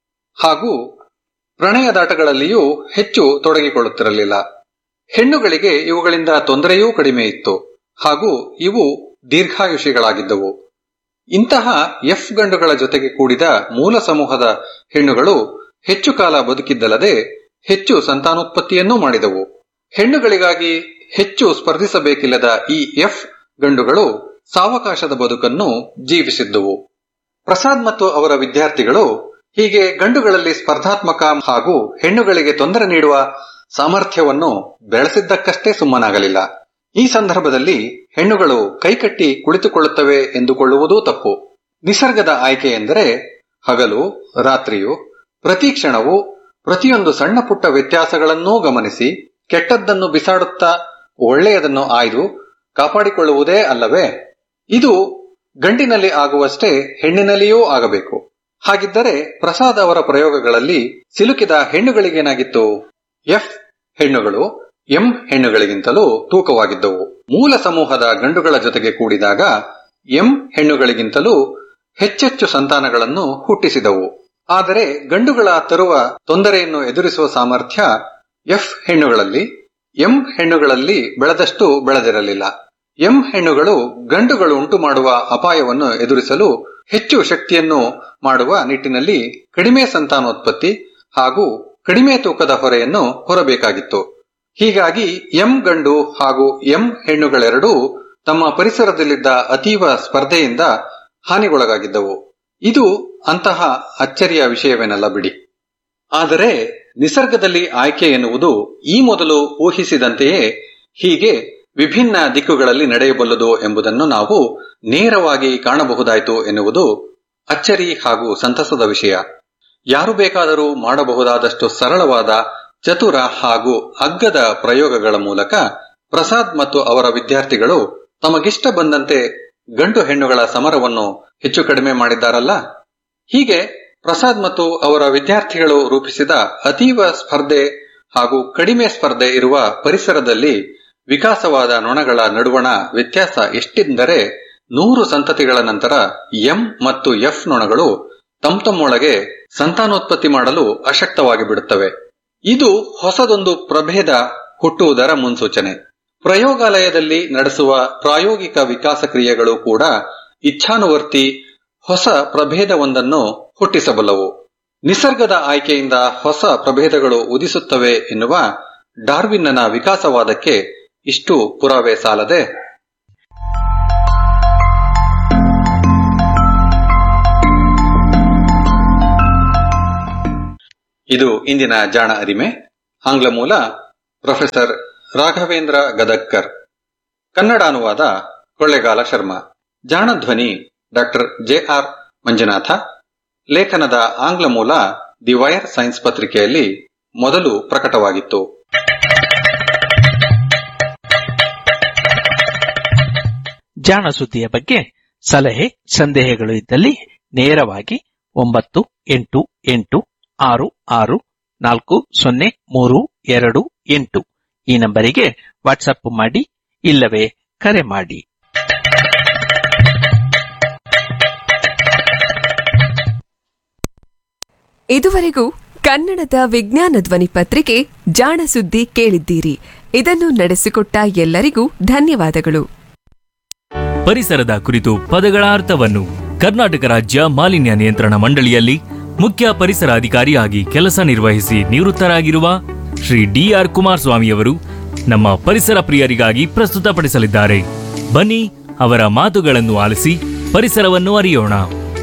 ಹಾಗೂ ಪ್ರಣಯದಾಟಗಳಲ್ಲಿಯೂ ಹೆಚ್ಚು ತೊಡಗಿಕೊಳ್ಳುತ್ತಿರಲಿಲ್ಲ ಹೆಣ್ಣುಗಳಿಗೆ ಇವುಗಳಿಂದ ತೊಂದರೆಯೂ ಕಡಿಮೆ ಇತ್ತು ಹಾಗೂ ಇವು ದೀರ್ಘಾಯುಷಿಗಳಾಗಿದ್ದವು ಇಂತಹ ಎಫ್ ಗಂಡುಗಳ ಜೊತೆಗೆ ಕೂಡಿದ ಮೂಲ ಸಮೂಹದ ಹೆಣ್ಣುಗಳು ಹೆಚ್ಚು ಕಾಲ ಬದುಕಿದ್ದಲ್ಲದೆ ಹೆಚ್ಚು ಸಂತಾನೋತ್ಪತ್ತಿಯನ್ನೂ ಮಾಡಿದವು ಹೆಣ್ಣುಗಳಿಗಾಗಿ ಹೆಚ್ಚು ಸ್ಪರ್ಧಿಸಬೇಕಿಲ್ಲದ ಈ ಎಫ್ ಗಂಡುಗಳು ಸಾವಕಾಶದ ಬದುಕನ್ನು ಜೀವಿಸಿದ್ದುವು ಪ್ರಸಾದ್ ಮತ್ತು ಅವರ ವಿದ್ಯಾರ್ಥಿಗಳು ಹೀಗೆ ಗಂಡುಗಳಲ್ಲಿ ಸ್ಪರ್ಧಾತ್ಮಕ ಹಾಗೂ ಹೆಣ್ಣುಗಳಿಗೆ ತೊಂದರೆ ನೀಡುವ ಸಾಮರ್ಥ್ಯವನ್ನು ಬೆಳೆಸಿದ್ದಕ್ಕಷ್ಟೇ ಸುಮ್ಮನಾಗಲಿಲ್ಲ ಈ ಸಂದರ್ಭದಲ್ಲಿ ಹೆಣ್ಣುಗಳು ಕೈಕಟ್ಟಿ ಕುಳಿತುಕೊಳ್ಳುತ್ತವೆ ಎಂದುಕೊಳ್ಳುವುದೂ ತಪ್ಪು ನಿಸರ್ಗದ ಆಯ್ಕೆ ಎಂದರೆ ಹಗಲು ರಾತ್ರಿಯು ಪ್ರತಿ ಕ್ಷಣವೂ ಪ್ರತಿಯೊಂದು ಸಣ್ಣ ಪುಟ್ಟ ವ್ಯತ್ಯಾಸಗಳನ್ನೂ ಗಮನಿಸಿ ಕೆಟ್ಟದ್ದನ್ನು ಬಿಸಾಡುತ್ತಾ ಒಳ್ಳೆಯದನ್ನು ಆಯ್ದು ಕಾಪಾಡಿಕೊಳ್ಳುವುದೇ ಅಲ್ಲವೇ ಇದು ಗಂಡಿನಲ್ಲಿ ಆಗುವಷ್ಟೇ ಹೆಣ್ಣಿನಲ್ಲಿಯೂ ಆಗಬೇಕು ಹಾಗಿದ್ದರೆ ಪ್ರಸಾದ್ ಅವರ ಪ್ರಯೋಗಗಳಲ್ಲಿ ಸಿಲುಕಿದ ಹೆಣ್ಣುಗಳಿಗೇನಾಗಿತ್ತು ಎಫ್ ಹೆಣ್ಣುಗಳು ಎಂ ಹೆಣ್ಣುಗಳಿಗಿಂತಲೂ ತೂಕವಾಗಿದ್ದವು ಮೂಲ ಸಮೂಹದ ಗಂಡುಗಳ ಜೊತೆಗೆ ಕೂಡಿದಾಗ ಎಂ ಹೆಣ್ಣುಗಳಿಗಿಂತಲೂ ಹೆಚ್ಚೆಚ್ಚು ಸಂತಾನಗಳನ್ನು ಹುಟ್ಟಿಸಿದವು ಆದರೆ ಗಂಡುಗಳ ತರುವ ತೊಂದರೆಯನ್ನು ಎದುರಿಸುವ ಸಾಮರ್ಥ್ಯ ಎಫ್ ಹೆಣ್ಣುಗಳಲ್ಲಿ ಎಂ ಹೆಣ್ಣುಗಳಲ್ಲಿ ಬೆಳೆದಷ್ಟು ಬೆಳೆದಿರಲಿಲ್ಲ ಎಂ ಹೆಣ್ಣುಗಳು ಗಂಡುಗಳು ಉಂಟು ಮಾಡುವ ಅಪಾಯವನ್ನು ಎದುರಿಸಲು ಹೆಚ್ಚು ಶಕ್ತಿಯನ್ನು ಮಾಡುವ ನಿಟ್ಟಿನಲ್ಲಿ ಕಡಿಮೆ ಸಂತಾನೋತ್ಪತ್ತಿ ಹಾಗೂ ಕಡಿಮೆ ತೂಕದ ಹೊರೆಯನ್ನು ಹೊರಬೇಕಾಗಿತ್ತು ಹೀಗಾಗಿ ಎಂ ಗಂಡು ಹಾಗೂ ಎಂ ಹೆಣ್ಣುಗಳೆರಡೂ ತಮ್ಮ ಪರಿಸರದಲ್ಲಿದ್ದ ಅತೀವ ಸ್ಪರ್ಧೆಯಿಂದ ಹಾನಿಗೊಳಗಾಗಿದ್ದವು ಇದು ಅಂತಹ ಅಚ್ಚರಿಯ ವಿಷಯವೇನಲ್ಲ ಬಿಡಿ ಆದರೆ ನಿಸರ್ಗದಲ್ಲಿ ಆಯ್ಕೆ ಎನ್ನುವುದು ಈ ಮೊದಲು ಊಹಿಸಿದಂತೆಯೇ ಹೀಗೆ ವಿಭಿನ್ನ ದಿಕ್ಕುಗಳಲ್ಲಿ ನಡೆಯಬಲ್ಲದು ಎಂಬುದನ್ನು ನಾವು ನೇರವಾಗಿ ಕಾಣಬಹುದಾಯಿತು ಎನ್ನುವುದು ಅಚ್ಚರಿ ಹಾಗೂ ಸಂತಸದ ವಿಷಯ ಯಾರು ಬೇಕಾದರೂ ಮಾಡಬಹುದಾದಷ್ಟು ಸರಳವಾದ ಚತುರ ಹಾಗೂ ಅಗ್ಗದ ಪ್ರಯೋಗಗಳ ಮೂಲಕ ಪ್ರಸಾದ್ ಮತ್ತು ಅವರ ವಿದ್ಯಾರ್ಥಿಗಳು ತಮಗಿಷ್ಟ ಬಂದಂತೆ ಗಂಡು ಹೆಣ್ಣುಗಳ ಸಮರವನ್ನು ಹೆಚ್ಚು ಕಡಿಮೆ ಮಾಡಿದ್ದಾರಲ್ಲ ಹೀಗೆ ಪ್ರಸಾದ್ ಮತ್ತು ಅವರ ವಿದ್ಯಾರ್ಥಿಗಳು ರೂಪಿಸಿದ ಅತೀವ ಸ್ಪರ್ಧೆ ಹಾಗೂ ಕಡಿಮೆ ಸ್ಪರ್ಧೆ ಇರುವ ಪರಿಸರದಲ್ಲಿ ವಿಕಾಸವಾದ ನೊಣಗಳ ನಡುವಣ ವ್ಯತ್ಯಾಸ ಎಷ್ಟೆಂದರೆ ನೂರು ಸಂತತಿಗಳ ನಂತರ ಎಂ ಮತ್ತು ಎಫ್ ನೊಣಗಳು ತಮ್ಮೊಳಗೆ ಸಂತಾನೋತ್ಪತ್ತಿ ಮಾಡಲು ಅಶಕ್ತವಾಗಿ ಬಿಡುತ್ತವೆ ಇದು ಹೊಸದೊಂದು ಪ್ರಭೇದ ಹುಟ್ಟುವುದರ ಮುನ್ಸೂಚನೆ ಪ್ರಯೋಗಾಲಯದಲ್ಲಿ ನಡೆಸುವ ಪ್ರಾಯೋಗಿಕ ವಿಕಾಸ ಕ್ರಿಯೆಗಳು ಕೂಡ ಇಚ್ಛಾನುವರ್ತಿ ಹೊಸ ಪ್ರಭೇದವೊಂದನ್ನು ಹುಟ್ಟಿಸಬಲ್ಲವು ನಿಸರ್ಗದ ಆಯ್ಕೆಯಿಂದ ಹೊಸ ಪ್ರಭೇದಗಳು ಉದಿಸುತ್ತವೆ ಎನ್ನುವ ಡಾರ್ವಿನ್ನನ ವಿಕಾಸವಾದಕ್ಕೆ ಇಷ್ಟು ಪುರಾವೆ ಸಾಲದೆ ಇದು ಇಂದಿನ ಜಾಣ ಅರಿಮೆ ಆಂಗ್ಲ ಮೂಲ ಪ್ರೊಫೆಸರ್ ರಾಘವೇಂದ್ರ ಗದಕ್ಕರ್ ಕನ್ನಡ ಅನುವಾದ ಕೊಳ್ಳೆಗಾಲ ಶರ್ಮಾ ಜಾಣ ಧ್ವನಿ ಡಾಕ್ಟರ್ ಜೆ ಆರ್ ಮಂಜುನಾಥ ಲೇಖನದ ಆಂಗ್ಲ ಮೂಲ ದಿ ವೈರ್ ಸೈನ್ಸ್ ಪತ್ರಿಕೆಯಲ್ಲಿ ಮೊದಲು ಪ್ರಕಟವಾಗಿತ್ತು ಜಾಣ ಸುದ್ದಿಯ ಬಗ್ಗೆ ಸಲಹೆ ಸಂದೇಹಗಳು ಇದ್ದಲ್ಲಿ ನೇರವಾಗಿ ಒಂಬತ್ತು ಎಂಟು ಎಂಟು ಆರು ಆರು ನಾಲ್ಕು ಸೊನ್ನೆ ಮೂರು ಎರಡು ಎಂಟು ಈ ನಂಬರಿಗೆ ವಾಟ್ಸಪ್ ಮಾಡಿ ಇಲ್ಲವೇ ಕರೆ ಮಾಡಿ ಇದುವರೆಗೂ ಕನ್ನಡದ ವಿಜ್ಞಾನ ಧ್ವನಿ ಪತ್ರಿಕೆ ಜಾಣ ಸುದ್ದಿ ಕೇಳಿದ್ದೀರಿ ಇದನ್ನು ನಡೆಸಿಕೊಟ್ಟ ಎಲ್ಲರಿಗೂ ಧನ್ಯವಾದಗಳು ಪರಿಸರದ ಕುರಿತು ಪದಗಳ ಅರ್ಥವನ್ನು ಕರ್ನಾಟಕ ರಾಜ್ಯ ಮಾಲಿನ್ಯ ನಿಯಂತ್ರಣ ಮಂಡಳಿಯಲ್ಲಿ ಮುಖ್ಯ ಪರಿಸರ ಅಧಿಕಾರಿಯಾಗಿ ಕೆಲಸ ನಿರ್ವಹಿಸಿ ನಿವೃತ್ತರಾಗಿರುವ ಶ್ರೀ ಡಿಆರ್ ಕುಮಾರಸ್ವಾಮಿಯವರು ನಮ್ಮ ಪರಿಸರ ಪ್ರಿಯರಿಗಾಗಿ ಪ್ರಸ್ತುತಪಡಿಸಲಿದ್ದಾರೆ ಬನ್ನಿ ಅವರ ಮಾತುಗಳನ್ನು ಆಲಿಸಿ ಪರಿಸರವನ್ನು ಅರಿಯೋಣ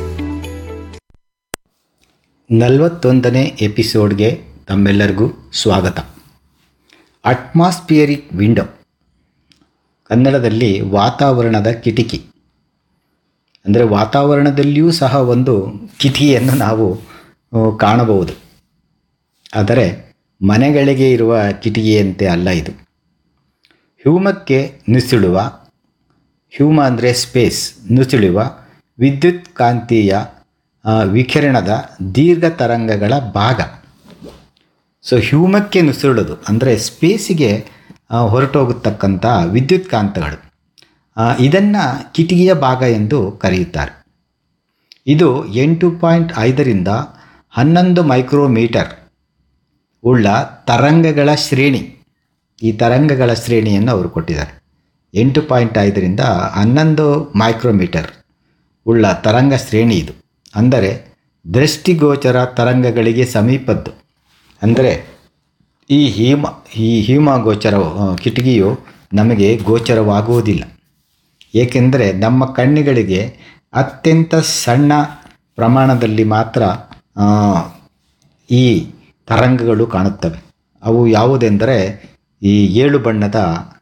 ನಲವತ್ತೊಂದನೇ ಎಪಿಸೋಡ್ಗೆ ತಮ್ಮೆಲ್ಲರಿಗೂ ಸ್ವಾಗತ ಅಟ್ಮಾಸ್ಫಿಯರಿಕ್ ವಿಂಡೋ ಕನ್ನಡದಲ್ಲಿ ವಾತಾವರಣದ ಕಿಟಕಿ ಅಂದರೆ ವಾತಾವರಣದಲ್ಲಿಯೂ ಸಹ ಒಂದು ಕಿಟಕಿಯನ್ನು ನಾವು ಆ, ಕಾಣಬಹುದು ಆದರೆ ಮನೆಗಳಿಗೆ ಇರುವ ಕಿಟಕಿಯಂತೆ ಅಲ್ಲ ಇದು ಹ್ಯೂಮಕ್ಕೆ ನುಸುಳುವ ಹ್ಯೂಮ ಅಂದರೆ ಸ್ಪೇಸ್ ನುಸುಳುವ ವಿದ್ಯುತ್ ಕಾಂತೀಯ ಆ, ವಿಕಿರಣದ ದೀರ್ಘ ತರಂಗಗಳ ಭಾಗ ಸೊ ಹ್ಯೂಮಕ್ಕೆ ನುಸುಳೋದು ಅಂದರೆ ಸ್ಪೇಸಿಗೆ ಆ, ಹೊರಟೋಗತಕ್ಕಂಥ ವಿದ್ಯುತ್ ಕಾಂತಗಳು ಇದನ್ನು ಕಿಟಕಿಯ ಭಾಗ ಎಂದು ಕರೆಯುತ್ತಾರೆ ಇದು ಎಂಟು ಪಾಯಿಂಟ್ ಐದರಿಂದ ಹನ್ನೊಂದು ಮೈಕ್ರೋಮೀಟರ್ ಉಳ್ಳ ತರಂಗಗಳ ಶ್ರೇಣಿ ಈ ತರಂಗಗಳ ಶ್ರೇಣಿಯನ್ನು ಅವರು ಕೊಟ್ಟಿದ್ದಾರೆ ಎಂಟು ಪಾಯಿಂಟ್ ಐದರಿಂದ ಹನ್ನೊಂದು ಮೈಕ್ರೋಮೀಟರ್ ಉಳ್ಳ ತರಂಗ ಶ್ರೇಣಿ ಇದು ಅಂದರೆ ದೃಷ್ಟಿಗೋಚರ ತರಂಗಗಳಿಗೆ ಸಮೀಪದ್ದು ಅಂದರೆ ಈ ಹೀಮ ಈ ಹೀಮಗೋಚರ ಆ, ಕಿಟಕಿಯು ನಮಗೆ ಗೋಚರವಾಗುವುದಿಲ್ಲ ಏಕೆಂದರೆ ನಮ್ಮ ಕಣ್ಣುಗಳಿಗೆ ಅತ್ಯಂತ ಸಣ್ಣ ಪ್ರಮಾಣದಲ್ಲಿ ಮಾತ್ರ ಆ, ಈ ತರಂಗಗಳು ಕಾಣುತ್ತವೆ ಅವು ಯಾವುದೆಂದರೆ ಈ ಏಳು ಬಣ್ಣದ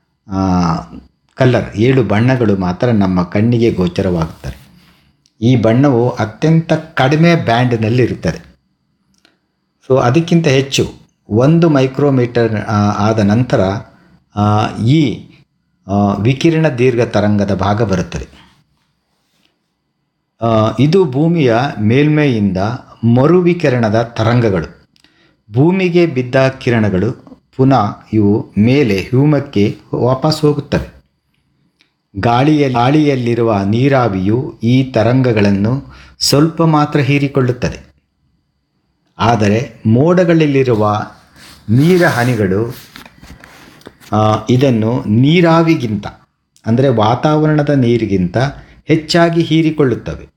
ಕಲರ್ ಏಳು ಬಣ್ಣಗಳು ಮಾತ್ರ ನಮ್ಮ ಕಣ್ಣಿಗೆ ಗೋಚರವಾಗುತ್ತವೆ ಈ ಬಣ್ಣವು ಅತ್ಯಂತ ಕಡಿಮೆ ಬ್ಯಾಂಡ್ನಲ್ಲಿರುತ್ತದೆ ಸೊ ಅದಕ್ಕಿಂತ ಹೆಚ್ಚು ಒಂದು ಮೈಕ್ರೋಮೀಟರ್ ಆ, ಆದ ನಂತರ ಆ, ಈ ಆ, ವಿಕಿರಣ ದೀರ್ಘ ತರಂಗದ ಭಾಗ ಬರುತ್ತದೆ ಆ, ಇದು ಭೂಮಿಯ ಮೇಲ್ಮೈಯಿಂದ ಮರುವಿಕಿರಣದ ತರಂಗಗಳು ಭೂಮಿಗೆ ಬಿದ್ದ ಕಿರಣಗಳು ಪುನಃ ಇವು ಮೇಲೆ ಹ್ಯೂಮಕ್ಕೆ ವಾಪಸ್ ಹೋಗುತ್ತವೆ ಗಾಳಿಯ ಗಾಳಿಯಲ್ಲಿರುವ ನೀರಾವಿಯು ಈ ತರಂಗಗಳನ್ನು ಸ್ವಲ್ಪ ಮಾತ್ರ ಹೀರಿಕೊಳ್ಳುತ್ತದೆ ಆದರೆ ಮೋಡಗಳಲ್ಲಿರುವ ನೀರ ಹನಿಗಳು ಆ, ಇದನ್ನು ನೀರಾವಿಗಿಂತ ಅಂದರೆ ವಾತಾವರಣದ ನೀರಿಗಿಂತ ಹೆಚ್ಚಾಗಿ ಹೀರಿಕೊಳ್ಳುತ್ತವೆ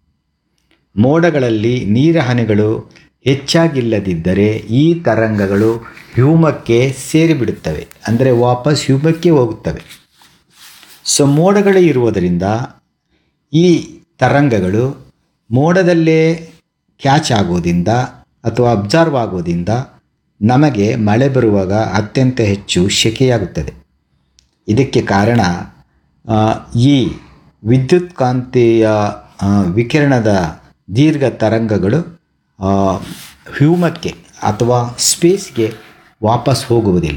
ಮೋಡಗಳಲ್ಲಿ ನೀರ ಹನಿಗಳು ಹೆಚ್ಚಾಗಿಲ್ಲದಿದ್ದರೆ ಈ ತರಂಗಗಳು ಹ್ಯೂಮಕ್ಕೆ ಸೇರಿಬಿಡುತ್ತವೆ ಅಂದರೆ ವಾಪಸ್ ಹ್ಯೂಮಕ್ಕೆ ಹೋಗುತ್ತವೆ ಸೊ ಮೋಡಗಳೇ ಇರುವುದರಿಂದ ಈ ತರಂಗಗಳು ಮೋಡದಲ್ಲೇ ಕ್ಯಾಚ್ ಆಗೋದ್ರಿಂದ ಅಥವಾ ಅಬ್ಸರ್ವ್ ಆಗೋದ್ರಿಂದ ನಮಗೆ ಮಳೆ ಬರುವಾಗ ಅತ್ಯಂತ ಹೆಚ್ಚು ಸೆಕೆಯಾಗುತ್ತದೆ ಇದಕ್ಕೆ ಕಾರಣ ಆ, ಈ ವಿದ್ಯುತ್ ಕಾಂತೀಯ ಆ, ವಿಕಿರಣದ ದೀರ್ಘ ತರಂಗಗಳು ಆ, ಹ್ಯೂಮಕ್ಕೆ ಅಥವಾ ಸ್ಪೇಸ್ಗೆ ವಾಪಸ್ ಹೋಗುವುದಿಲ್ಲ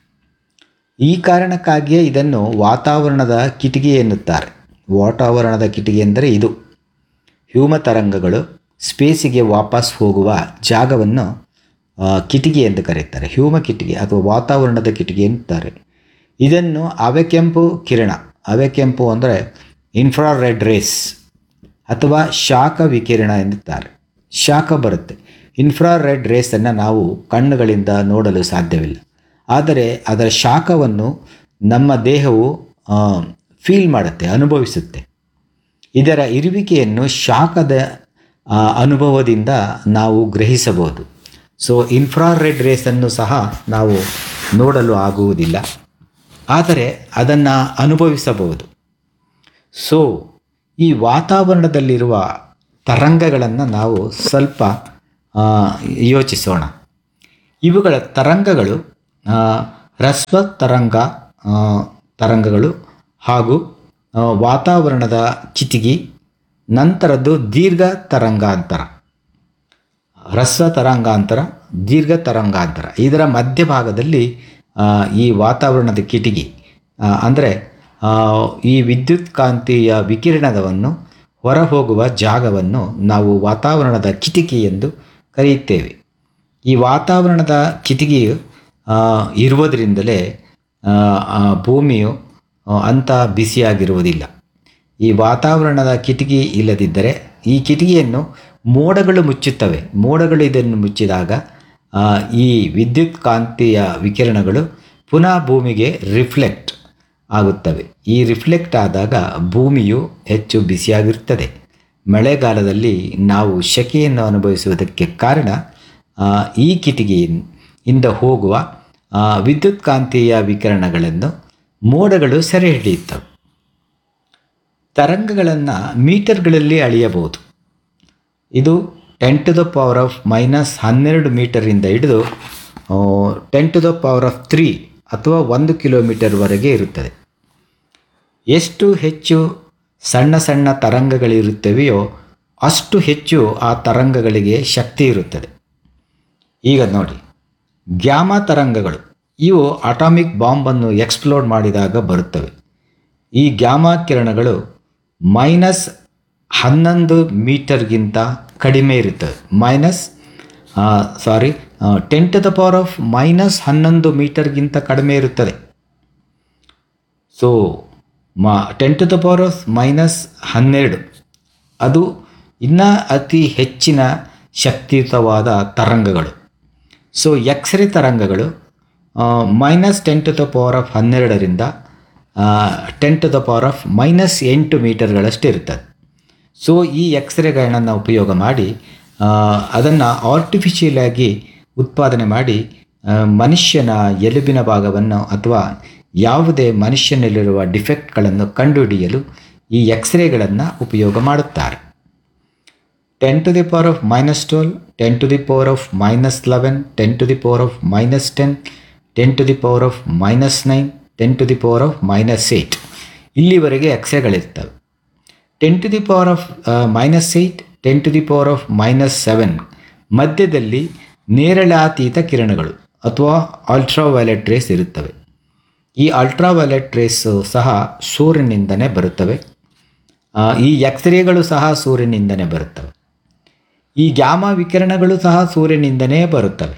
ಈ ಕಾರಣಕ್ಕಾಗಿಯೇ ಇದನ್ನು ವಾತಾವರಣದ ಕಿಟಕಿ ಎನ್ನುತ್ತಾರೆ ವಾತಾವರಣದ ಕಿಟಕಿ ಎಂದರೆ ಇದು ಹ್ಯೂಮ ತರಂಗಗಳು ಸ್ಪೇಸಿಗೆ ವಾಪಸ್ ಹೋಗುವ ಜಾಗವನ್ನು ಆ, ಕಿಟಕಿ ಎಂದು ಕರೆಯುತ್ತಾರೆ ಹ್ಯೂಮ ಕಿಟಕಿ ಅಥವಾ ವಾತಾವರಣದ ಕಿಟಕಿ ಎನ್ನುತ್ತಾರೆ ಇದನ್ನು ಅವೆಕೆಂಪು ಕಿರಣ ಅವೆಕೆಂಪು ಅಂದರೆ ಇನ್ಫ್ರಾರೆಡ್ ರೇಸ್ ಅಥವಾ ಶಾಖ ವಿಕಿರಣ ಎನ್ನುತ್ತಾರೆ ಶಾಖ ಬರುತ್ತೆ ಇನ್ಫ್ರಾರೆಡ್ ರೇಸನ್ನು ನಾವು ಕಣ್ಣುಗಳಿಂದ ನೋಡಲು ಸಾಧ್ಯವಿಲ್ಲ ಆದರೆ ಅದರ ಶಾಖವನ್ನು ನಮ್ಮ ದೇಹವು ಫೀಲ್ ಮಾಡುತ್ತೆ ಅನುಭವಿಸುತ್ತೆ ಇದರ ಇರುವಿಕೆಯನ್ನು ಶಾಖದ ಆ, ಅನುಭವದಿಂದ ನಾವು ಗ್ರಹಿಸಬಹುದು ಸೊ ಇನ್ಫ್ರಾರೆಡ್ ರೇಸನ್ನು ಸಹ ನಾವು ನೋಡಲು ಆಗುವುದಿಲ್ಲ ಆದರೆ ಅದನ್ನು ಅನುಭವಿಸಬಹುದು ಸೊ ಈ ವಾತಾವರಣದಲ್ಲಿರುವ ತರಂಗಗಳನ್ನು ನಾವು ಸ್ವಲ್ಪ ಆ, ಯೋಚಿಸೋಣ ಇವುಗಳ ತರಂಗಗಳು ಆ, ಹ್ರಸ್ವ ತರಂಗ ಆ, ತರಂಗಗಳು ಹಾಗೂ ಆ, ವಾತಾವರಣದ ಚಿತಿಗಿ ನಂತರದ್ದು ದೀರ್ಘ ತರಂಗಾಂತರ ಹ್ರಸ್ವ ತರಂಗಾಂತರ ದೀರ್ಘ ತರಂಗಾಂತರ ಇದರ ಮಧ್ಯಭಾಗದಲ್ಲಿ ಆ, ಈ ವಾತಾವರಣದ ಕಿಟಿಕಿ ಅಂದರೆ ಈ ವಿದ್ಯುತ್ ಕಾಂತೀಯ ವಿಕಿರಣವನ್ನು ಹೊರಹೋಗುವ ಜಾಗವನ್ನು ನಾವು ವಾತಾವರಣದ ಕಿಟಿಕಿ ಎಂದು ಕರೆಯುತ್ತೇವೆ ಈ ವಾತಾವರಣದ ಕಿಟಿಕಿಯು ಆ, ಇರುವುದರಿಂದಲೇ ಆ, ಆ ಭೂಮಿಯು ಆ, ಅಂಥ ಬಿಸಿಯಾಗಿರುವುದಿಲ್ಲ ಈ ವಾತಾವರಣದ ಕಿಟಕಿ ಇಲ್ಲದಿದ್ದರೆ ಈ ಕಿಟಕಿಯನ್ನು ಮೋಡಗಳು ಮುಚ್ಚುತ್ತವೆ ಮೋಡಗಳು ಇದನ್ನು ಮುಚ್ಚಿದಾಗ ಆ, ಈ ವಿದ್ಯುತ್ ಕಾಂತೀಯ ವಿಕಿರಣಗಳು ಪುನಃ ಭೂಮಿಗೆ ರಿಫ್ಲೆಕ್ಟ್ ಆಗುತ್ತವೆ ಈ ರಿಫ್ಲೆಕ್ಟ್ ಆದಾಗ ಭೂಮಿಯು ಹೆಚ್ಚು ಬಿಸಿಯಾಗಿರುತ್ತದೆ ಮಳೆಗಾಲದಲ್ಲಿ ನಾವು ಸೆಕೆಯನ್ನು ಅನುಭವಿಸುವುದಕ್ಕೆ ಕಾರಣ ಆ, ಈ ಕಿಟಕಿಯಿಂದ ಹೋಗುವ ಆ, ವಿದ್ಯುತ್ ಕಾಂತೀಯ ವಿಕಿರಣಗಳನ್ನು ಮೋಡಗಳು ಸೆರೆ ಹಿಡಿಯುತ್ತವೆ ತರಂಗಗಳನ್ನು ಮೀಟರ್ಗಳಲ್ಲಿ ಅಳೆಯಬಹುದು ಇದು ten to the power of minus ಹನ್ನೆರಡು ಮೀಟರಿಂದ ಹಿಡಿದು ten to the power of three ಅಥವಾ ಒಂದು ಕಿಲೋಮೀಟರ್ವರೆಗೆ ಇರುತ್ತದೆ ಎಷ್ಟು ಹೆಚ್ಚು ಸಣ್ಣ ಸಣ್ಣ ತರಂಗಗಳಿರುತ್ತವೆಯೋ ಅಷ್ಟು ಹೆಚ್ಚು ಆ ತರಂಗಗಳಿಗೆ ಶಕ್ತಿ ಇರುತ್ತದೆ ಈಗ ನೋಡಿ ಗ್ಯಾಮಾ ತರಂಗಗಳು ಇವು ಅಟಾಮಿಕ್ ಬಾಂಬನ್ನು ಎಕ್ಸ್ಪ್ಲೋಡ್ ಮಾಡಿದಾಗ ಬರುತ್ತವೆ ಈ ಗ್ಯಾಮಾ ಕಿರಣಗಳು ಮೈನಸ್ ಹನ್ನೊಂದು ಮೀಟರ್ಗಿಂತ ಕಡಿಮೆ ಇರುತ್ತವೆ minus sorry ten to the power of minus ಹನ್ನೊಂದು ಮೀಟರ್ಗಿಂತ ಕಡಿಮೆ ಇರುತ್ತದೆ ಸೊ ಮಾ ten to the power of minus ಹನ್ನೆರಡು ಅದು ಇನ್ನೂ ಅತಿ ಹೆಚ್ಚಿನ ಶಕ್ತಿಯುತವಾದ ತರಂಗಗಳು ಸೊ ಎಕ್ಸ್ರೇ ತರಂಗಗಳು minus ten to the power of ಹನ್ನೆರಡರಿಂದ ten to the power of minus ಎಂಟು ಮೀಟರ್ಗಳಷ್ಟು ಇರ್ತದೆ ಸೊ ಈ ಎಕ್ಸ್ರೇಗಳನ್ನು ಉಪಯೋಗ ಮಾಡಿ ಅದನ್ನು ಆರ್ಟಿಫಿಷಿಯಲ್ ಆಗಿ ಉತ್ಪಾದನೆ ಮಾಡಿ ಆ, ಮನುಷ್ಯನ ಎಲುಬಿನ ಭಾಗವನ್ನು ಅಥವಾ ಯಾವುದೇ ಮನುಷ್ಯನಲ್ಲಿರುವ ಡಿಫೆಕ್ಟ್ಗಳನ್ನು ಕಂಡುಹಿಡಿಯಲು ಈ ಎಕ್ಸ್ರೇಗಳನ್ನು ಉಪಯೋಗ ಮಾಡುತ್ತಾರೆ ten to the power of minus twelve ten to the power of minus eleven ten to the power of minus ten ten to the power of minus nine ten to the power of minus eight ಇಲ್ಲಿವರೆಗೆ ಎಕ್ಸ್ರೇಗಳಿರ್ತವೆ ten to the power of minus eight ten to the power of minus seven ಮಧ್ಯದಲ್ಲಿ ನೇರಳಾತೀತ ಕಿರಣಗಳು ಅಥವಾ ultraviolet race ಇರುತ್ತವೆ ಈ ultraviolet race ಸಹ ಸೂರ್ಯನಿಂದನೇ ಬರುತ್ತವೆ ಆ, ಈ ಎಕ್ಸ್ರೇಗಳು ಸಹ ಸೂರ್ಯನಿಂದನೇ ಬರುತ್ತವೆ ಈ ಗ್ಯಾಮಾ ವಿಕಿರಣಗಳು ಸಹ ಸೂರ್ಯನಿಂದನೇ ಬರುತ್ತವೆ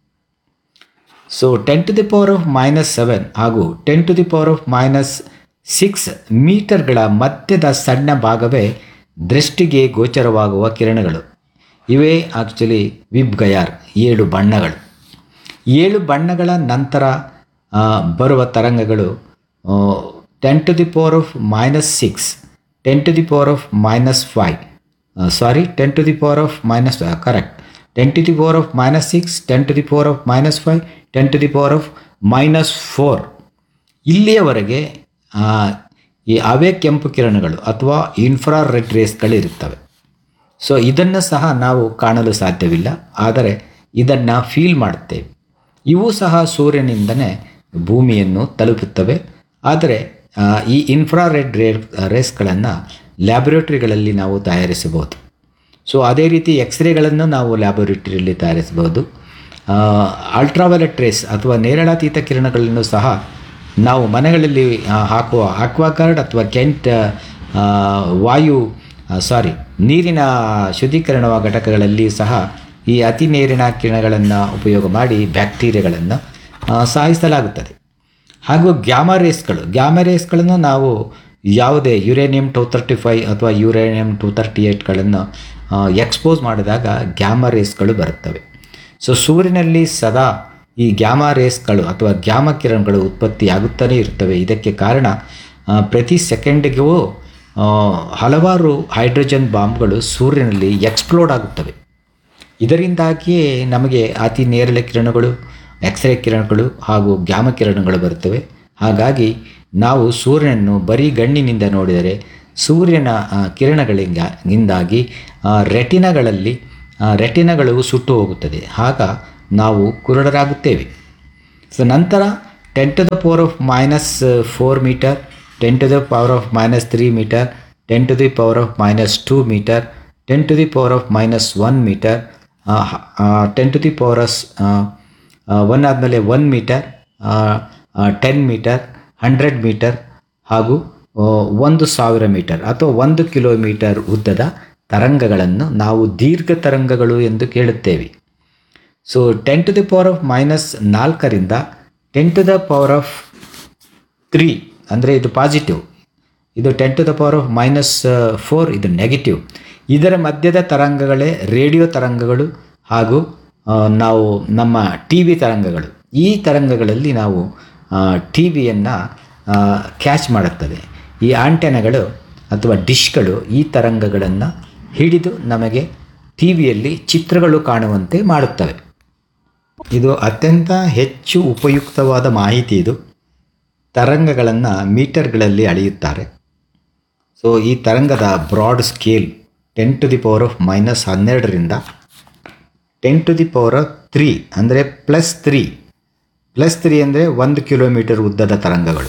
so ten to the power of minus seven ಹಾಗೂ ten to the power of minus six ಮೀಟರ್ಗಳ ಮಧ್ಯದ ಸಣ್ಣ ಭಾಗವೇ ದೃಷ್ಟಿಗೆ ಗೋಚರವಾಗುವ ಕಿರಣಗಳು ಇವೇ ಆಕ್ಚುಲಿ ವಿಬ್ ಗಯಾರ್ ಏಳು ಬಣ್ಣಗಳು ಏಳು ಬಣ್ಣಗಳ ನಂತರ ಆ, ಬರುವ ತರಂಗಗಳು ten to the power of minus six ten to the power of minus five sorry ten to the power of minus correct ten to the power of minus six ten to the power of minus five ten to the power of minus four ಇಲ್ಲಿಯವರೆಗೆ ಆ, ಈ ಅವೇ ಕೆಂಪು ಕಿರಣಗಳು ಅಥವಾ infra red ರೇಸ್ಗಳಿರುತ್ತವೆ so ಇದನ್ನು ಸಹ ನಾವು ಕಾಣಲು ಸಾಧ್ಯವಿಲ್ಲ ಆದರೆ ಇದನ್ನು ಫೀಲ್ ಮಾಡುತ್ತೇವೆ ಇವು ಸಹ ಸೂರ್ಯನಿಂದನೇ ಭೂಮಿಯನ್ನು ತಲುಪುತ್ತವೆ ಆದರೆ ಆ, ಈ ಇನ್ಫ್ರಾರೆಡ್ ರೇ ರೇಸ್ಗಳನ್ನು ಲ್ಯಾಬೊರೇಟರಿಗಳಲ್ಲಿ ನಾವು ತಯಾರಿಸಬಹುದು ಸೊ ಅದೇ ರೀತಿ ಎಕ್ಸ್ರೇಗಳನ್ನು ನಾವು ಲ್ಯಾಬೊರೇಟರಿಯಲ್ಲಿ ತಯಾರಿಸಬಹುದು ಅಲ್ಟ್ರಾವೈಲೆಟ್ ರೇಸ್ ಅಥವಾ ನೇರಳಾತೀತ ಕಿರಣಗಳನ್ನು ಸಹ ನಾವು ಮನೆಗಳಲ್ಲಿ ಆ, ಹಾಕುವ ಆಕ್ವಾಗಾರ್ಡ್ ಅಥವಾ ಕೆಂಟ್ ಆ, ವಾಯು ಸಾರಿ ನೀರಿನ ಶುದ್ಧೀಕರಣ ಘಟಕಗಳಲ್ಲಿ ಸಹ ಈ ಅತಿ ನೀರಿನ ಕಿರಣಗಳನ್ನು ಉಪಯೋಗ ಮಾಡಿ ಬ್ಯಾಕ್ಟೀರಿಯಾಗಳನ್ನು ಆ, ಸಾಯಿಸಲಾಗುತ್ತದೆ ಹಾಗೂ ಗ್ಯಾಮಾ ರೇಸ್ಗಳು ಗ್ಯಾಮಾ ರೇಸ್ಗಳನ್ನು ನಾವು ಯಾವುದೇ ಯುರೇನಿಯಂ ಟೂ ತರ್ಟಿ ಫೈವ್ ಅಥವಾ ಯುರೇನಿಯಂ ಟೂ ತರ್ಟಿ ಏಯ್ಟ್ಗಳನ್ನು ಎಕ್ಸ್ಪೋಸ್ ಮಾಡಿದಾಗ ಗ್ಯಾಮಾ ರೇಸ್ಗಳು ಬರುತ್ತವೆ ಸೊ ಸೂರ್ಯನಲ್ಲಿ ಸದಾ ಈ ಗ್ಯಾಮಾ ರೇಸ್ಗಳು ಅಥವಾ ಗ್ಯಾಮಾ ಕಿರಣಗಳು ಉತ್ಪತ್ತಿಯಾಗುತ್ತಲೇ ಇರ್ತವೆ ಇದಕ್ಕೆ ಕಾರಣ ಆ, ಪ್ರತಿ ಸೆಕೆಂಡಿಗೂ ಆ, ಹಲವಾರು ಹೈಡ್ರೋಜನ್ ಬಾಂಬ್ಗಳು ಸೂರ್ಯನಲ್ಲಿ ಎಕ್ಸ್ಪ್ಲೋಡ್ ಆಗುತ್ತವೆ ಇದರಿಂದಾಗಿಯೇ ನಮಗೆ ಅತಿ ನೇರಳೆ ಕಿರಣಗಳು ಎಕ್ಸ್ರೇ ಕಿರಣಗಳು ಹಾಗೂ ಗ್ಯಾಮ ಕಿರಣಗಳು ಬರುತ್ತವೆ ಹಾಗಾಗಿ ನಾವು ಸೂರ್ಯನನ್ನು ಬರೀ ಗಣ್ಣಿನಿಂದ ನೋಡಿದರೆ ಸೂರ್ಯನ ಆ, ಕಿರಣಗಳಿಂದ ಗಿಂದಾಗಿ ಆ, ರೆಟಿನಗಳಲ್ಲಿ ಆ, ರೆಟಿನಗಳು ಸುಟ್ಟು ಹೋಗುತ್ತದೆ ಆಗ ನಾವು ಕುರುಡರಾಗುತ್ತೇವೆ ಸೊ ನಂತರ ten to the power of minus four metre ten to the power of minus three metre ten to the power of minus two metre ten to the power of minus one metre ten to the powers one ಆದಮೇಲೆ one metre ten metre hundred metre ಹಾಗೂ ಆ, ಒಂದು ಸಾವಿರ metre ಅಥವಾ ಒಂದು kilometre ಉದ್ದದ ತರಂಗಗಳನ್ನು ನಾವು ದೀರ್ಘ ತರಂಗಗಳು ಎಂದು ಕೇಳುತ್ತೇವೆ so ten to the power of minus ನಾಲ್ಕರಿಂದ ten to the power of three ಅಂದರೆ ಇದು ಪಾಸಿಟಿವ್ ಇದು ten to the power of minus four ಇದು ನೆಗೆಟಿವ್ ಇದರ ಮಧ್ಯದ ತರಂಗಗಳೇ ರೇಡಿಯೋ ತರಂಗಗಳು ಹಾಗೂ ಆ, ನಾವು ನಮ್ಮ ಟಿ ವಿ ತರಂಗಗಳು ಈ ತರಂಗಗಳಲ್ಲಿ ನಾವು ಟಿ ವಿಯನ್ನು ಕ್ಯಾಚ್ ಮಾಡುತ್ತದೆ ಈ ಆಂಟೆನಗಳು ಅಥವಾ ಡಿಶ್ಗಳು ಈ ತರಂಗಗಳನ್ನು ಹಿಡಿದು ನಮಗೆ ಟಿ ವಿಯಲ್ಲಿ ಚಿತ್ರಗಳು ಕಾಣುವಂತೆ ಮಾಡುತ್ತವೆ ಇದು ಅತ್ಯಂತ ಹೆಚ್ಚು ಉಪಯುಕ್ತವಾದ ಮಾಹಿತಿ ಇದು ತರಂಗಗಳನ್ನು ಮೀಟರ್ಗಳಲ್ಲಿ ಅಳೆಯುತ್ತಾರೆ ಸೊ ಈ ತರಂಗದ broad scale ten to the power of minus ಹನ್ನೆರಡರಿಂದ ten to the power of three ಅಂದರೆ ಪ್ಲಸ್ ತ್ರೀ ಪ್ಲಸ್ ತ್ರೀ ಅಂದರೆ ಒಂದು ಕಿಲೋಮೀಟರ್ ಉದ್ದದ ತರಂಗಗಳು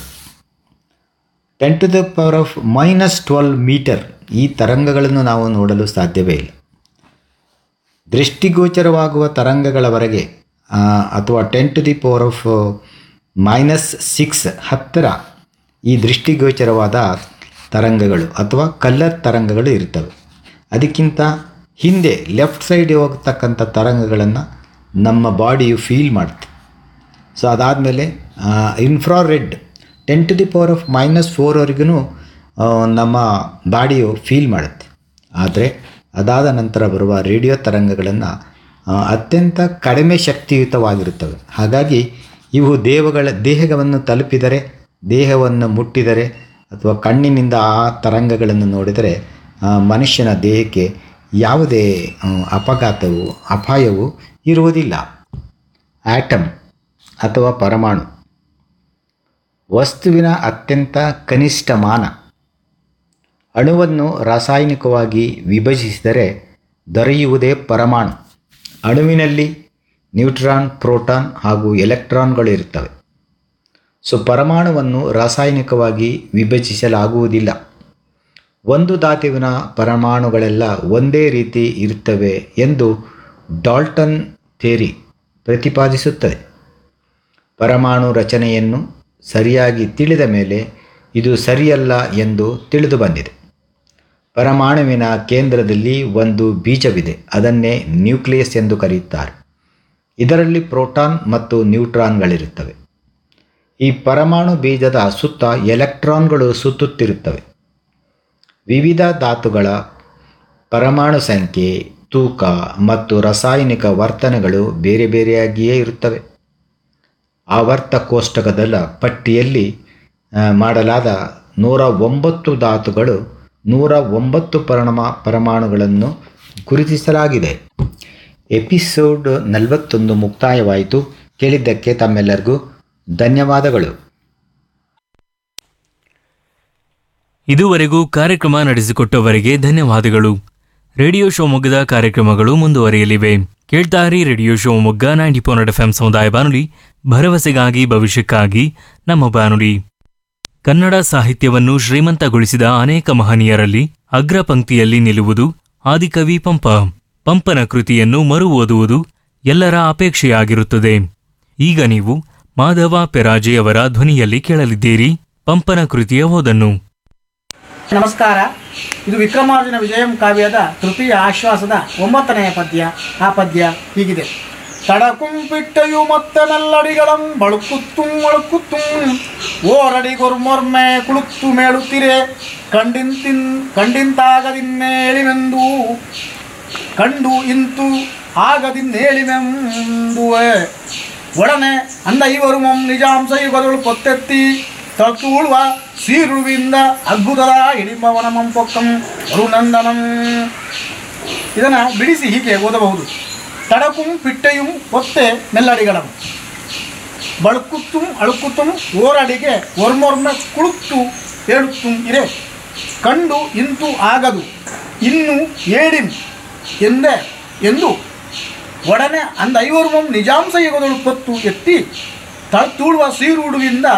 ten to the power of minus twelve metre ಈ ತರಂಗಗಳನ್ನು ನಾವು ನೋಡಲು ಸಾಧ್ಯವೇ ಇಲ್ಲ ದೃಷ್ಟಿಗೋಚರವಾಗುವ ತರಂಗಗಳವರೆಗೆ ಆ, ಅಥವಾ ten to the power of minus six ಹತ್ತಿರ ಈ ದೃಷ್ಟಿಗೋಚರವಾದ ತರಂಗಗಳು ಅಥವಾ ಕಲ್ಲರ್ ತರಂಗಗಳು ಇರ್ತವೆ ಅದಕ್ಕಿಂತ ಹಿಂದೆ ಲೆಫ್ಟ್ ಸೈಡ್ ಹೋಗ್ತಕ್ಕಂಥ ತರಂಗಗಳನ್ನು ನಮ್ಮ ಬಾಡಿಯು ಫೀಲ್ ಮಾಡುತ್ತೆ ಸೊ ಅದಾದಮೇಲೆ infrared ten to the power of minus ಫೋರ್ವರೆಗೂ ನಮ್ಮ ಬಾಡಿಯು ಫೀಲ್ ಮಾಡುತ್ತೆ ಆದರೆ ಅದಾದ ನಂತರ ಬರುವ ರೇಡಿಯೋ ತರಂಗಗಳನ್ನು ಅತ್ಯಂತ ಕಡಿಮೆ ಶಕ್ತಿಯುತವಾಗಿರುತ್ತವೆ ಹಾಗಾಗಿ ಇವು ದೇವಗಳ ದೇಹವನ್ನು ತಲುಪಿದರೆ ದೇಹವನ್ನು ಮುಟ್ಟಿದರೆ ಅಥವಾ ಕಣ್ಣಿನಿಂದ ಆ ತರಂಗಗಳನ್ನು ನೋಡಿದರೆ ಆ, ಮನುಷ್ಯನ ದೇಹಕ್ಕೆ ಯಾವುದೇ ಆ, ಅಪಘಾತವು ಅಪಾಯವು ಇರುವುದಿಲ್ಲ ಆಟಮ್ ಅಥವಾ ಪರಮಾಣು ವಸ್ತುವಿನ ಅತ್ಯಂತ ಕನಿಷ್ಠ ಮಾನ ಅಣುವನ್ನು ರಾಸಾಯನಿಕವಾಗಿ ವಿಭಜಿಸಿದರೆ ದೊರೆಯುವುದೇ ಪರಮಾಣು ಅಣುವಿನಲ್ಲಿ ನ್ಯೂಟ್ರಾನ್ ಪ್ರೋಟಾನ್ ಹಾಗೂ ಎಲೆಕ್ಟ್ರಾನ್ಗಳು ಇರುತ್ತವೆ ಸೊ ಪರಮಾಣುವನ್ನು ರಾಸಾಯನಿಕವಾಗಿ ವಿಭಜಿಸಲಾಗುವುದಿಲ್ಲ ಒಂದು ಧಾತುವಿನ ಪರಮಾಣುಗಳೆಲ್ಲ ಒಂದೇ ರೀತಿ ಇರುತ್ತವೆ ಎಂದು ಡಾಲ್ಟನ್ ಥೇರಿ ಪ್ರತಿಪಾದಿಸುತ್ತದೆ ಪರಮಾಣು ರಚನೆಯನ್ನು ಸರಿಯಾಗಿ ತಿಳಿದ ಮೇಲೆ ಇದು ಸರಿಯಲ್ಲ ಎಂದು ತಿಳಿದು ಬಂದಿದೆ ಪರಮಾಣುವಿನ ಕೇಂದ್ರದಲ್ಲಿ ಒಂದು ಬೀಜವಿದೆ ಅದನ್ನೇ ನ್ಯೂಕ್ಲಿಯಸ್ ಎಂದು ಕರೆಯುತ್ತಾರೆ ಇದರಲ್ಲಿ ಪ್ರೋಟಾನ್ ಮತ್ತು ನ್ಯೂಟ್ರಾನ್ಗಳಿರುತ್ತವೆ ಈ ಪರಮಾಣು ಬೀಜದ ಸುತ್ತ ಎಲೆಕ್ಟ್ರಾನ್ಗಳು ಸುತ್ತುತ್ತಿರುತ್ತವೆ ವಿವಿಧ ಧಾತುಗಳ ಪರಮಾಣು ಸಂಖ್ಯೆ ತೂಕ ಮತ್ತು ರಾಸಾಯನಿಕ ವರ್ತನೆಗಳು ಬೇರೆ ಬೇರೆಯಾಗಿಯೇ ಇರುತ್ತವೆ ಆವರ್ತ ಕೋಷ್ಟಕದ ಪಟ್ಟಿಯಲ್ಲಿ ಆ, ಮಾಡಲಾದ ನೂರ ಒಂಬತ್ತು ಧಾತುಗಳು ನೂರ ಒಂಬತ್ತು ಪರಮ ಪರಮಾಣುಗಳನ್ನು ಗುರುತಿಸಲಾಗಿದೆ ಎಪಿಸೋಡ್ ನಲವತ್ತೊಂದು ಮುಕ್ತಾಯವಾಯಿತು ಕೇಳಿದ್ದಕ್ಕೆ ತಮ್ಮೆಲ್ಲರಿಗೂ ಧನ್ಯವಾದಗಳು ಇದುವರೆಗೂ ಕಾರ್ಯಕ್ರಮ ನಡೆಸಿಕೊಟ್ಟವರಿಗೆ ಧನ್ಯವಾದಗಳು ರೇಡಿಯೋ ಶಿವಮೊಗ್ಗದ ಕಾರ್ಯಕ್ರಮಗಳು ಮುಂದುವರಿಯಲಿವೆ ಕೇಳ್ತಾರಿ radio Shivamogga ninety point F ಸಮುದಾಯ ಬಾನುಲಿ ಭರವಸೆಗಾಗಿ ಭವಿಷ್ಯಕ್ಕಾಗಿ ನಮ್ಮ ಬಾನುಲಿ ಕನ್ನಡ ಸಾಹಿತ್ಯವನ್ನು ಶ್ರೀಮಂತಗೊಳಿಸಿದ ಅನೇಕ ಮಹನೀಯರಲ್ಲಿ ಅಗ್ರ ಪಂಕ್ತಿಯಲ್ಲಿ ನಿಲ್ಲುವುದು ಆದಿಕವಿ ಪಂಪ ಪಂಪನ ಕೃತಿಯನ್ನು ಮರು ಓದುವುದು ಎಲ್ಲರ ಅಪೇಕ್ಷೆಯಾಗಿರುತ್ತದೆ ಈಗ ನೀವು ಮಾಧವ ಪೆರಾಜೆಯವರ ಧ್ವನಿಯಲ್ಲಿ ಕೇಳಲಿದ್ದೀರಿ ಪಂಪನ ಕೃತಿಯ ಓದನ್ನು ನಮಸ್ಕಾರ ಇದು ವಿಕ್ರಮಾರ್ಜುನ ವಿಜಯಂ ಕಾವ್ಯದ ತೃತೀಯ ಆಶ್ವಾಸದ ಒಂಬತ್ತನೆಯ ಪದ್ಯ ಆ ಪದ್ಯ ಹೀಗಿದೆ ತಡಕುಂಪಿಟ್ಟೆಯು ಮತ್ತೆ ಮೆಲ್ಲಡಿಗಳಂ ಬಳುಕುತ್ತುಂ ಒಳುಕುತ್ತುಂ ಓರಡಿ ಗೊರ್ಮೊರ್ಮೆ ಕುಳುತ್ತು ಮೇಳುತ್ತಿರೆ ಕಂಡಿಂತಿನ್ ಕಂಡಿಂತಾಗದಿನ್ನೇಳಿಮೆಂದು ಕಂಡು ಇಂತು ಆಗದಿನ್ನೇಳಿಮೆಂದುವೆ ಒಡನೆ ಅಂದ ಇವರು ಮಂ ನಿಜಾಂಶ ಯುಗದೊಳು ಪೊತ್ತೆತ್ತಿ ತಳ್ತೂಳುವ ಸೀರುವಿಂದ ಅದ್ಭುತದ ಇಡಿಂಬವನ ಮಂಪೊಕ್ಕಂ ಅರುನಂದನಂ ಇದನ್ನು ಬಿಡಿಸಿ ಹೀಗೆ ಓದಬಹುದು ತಡಕುಂ ಪಿಟ್ಟೆಯುಂ ಒತ್ತೆ ಮೆಲ್ಲಡಿಗಳಂ ಬಳುಕುತ್ತುಂ ಅಳುಕುತ್ತುಂ ಓರಡಿಗೆ ಒರ್ಮೊರ್ಮೆ ಕುಳುತ್ತು ಹೇಳುತ್ತುಂ ಇರೆ ಕಂಡು ಇಂತು ಆಗದು ಇನ್ನು ಏಡಿಂ ಎಂದೆ ಎಂದು ಒಡನೆ ಅಂದ ಐವರು ಮಂ ನಿಜಾಂಶ ಯುಗದೊಳು ಪತ್ತು ಎತ್ತಿ ತಳ್ತೂಳುವ ಸೀರುಡುವಿಂದ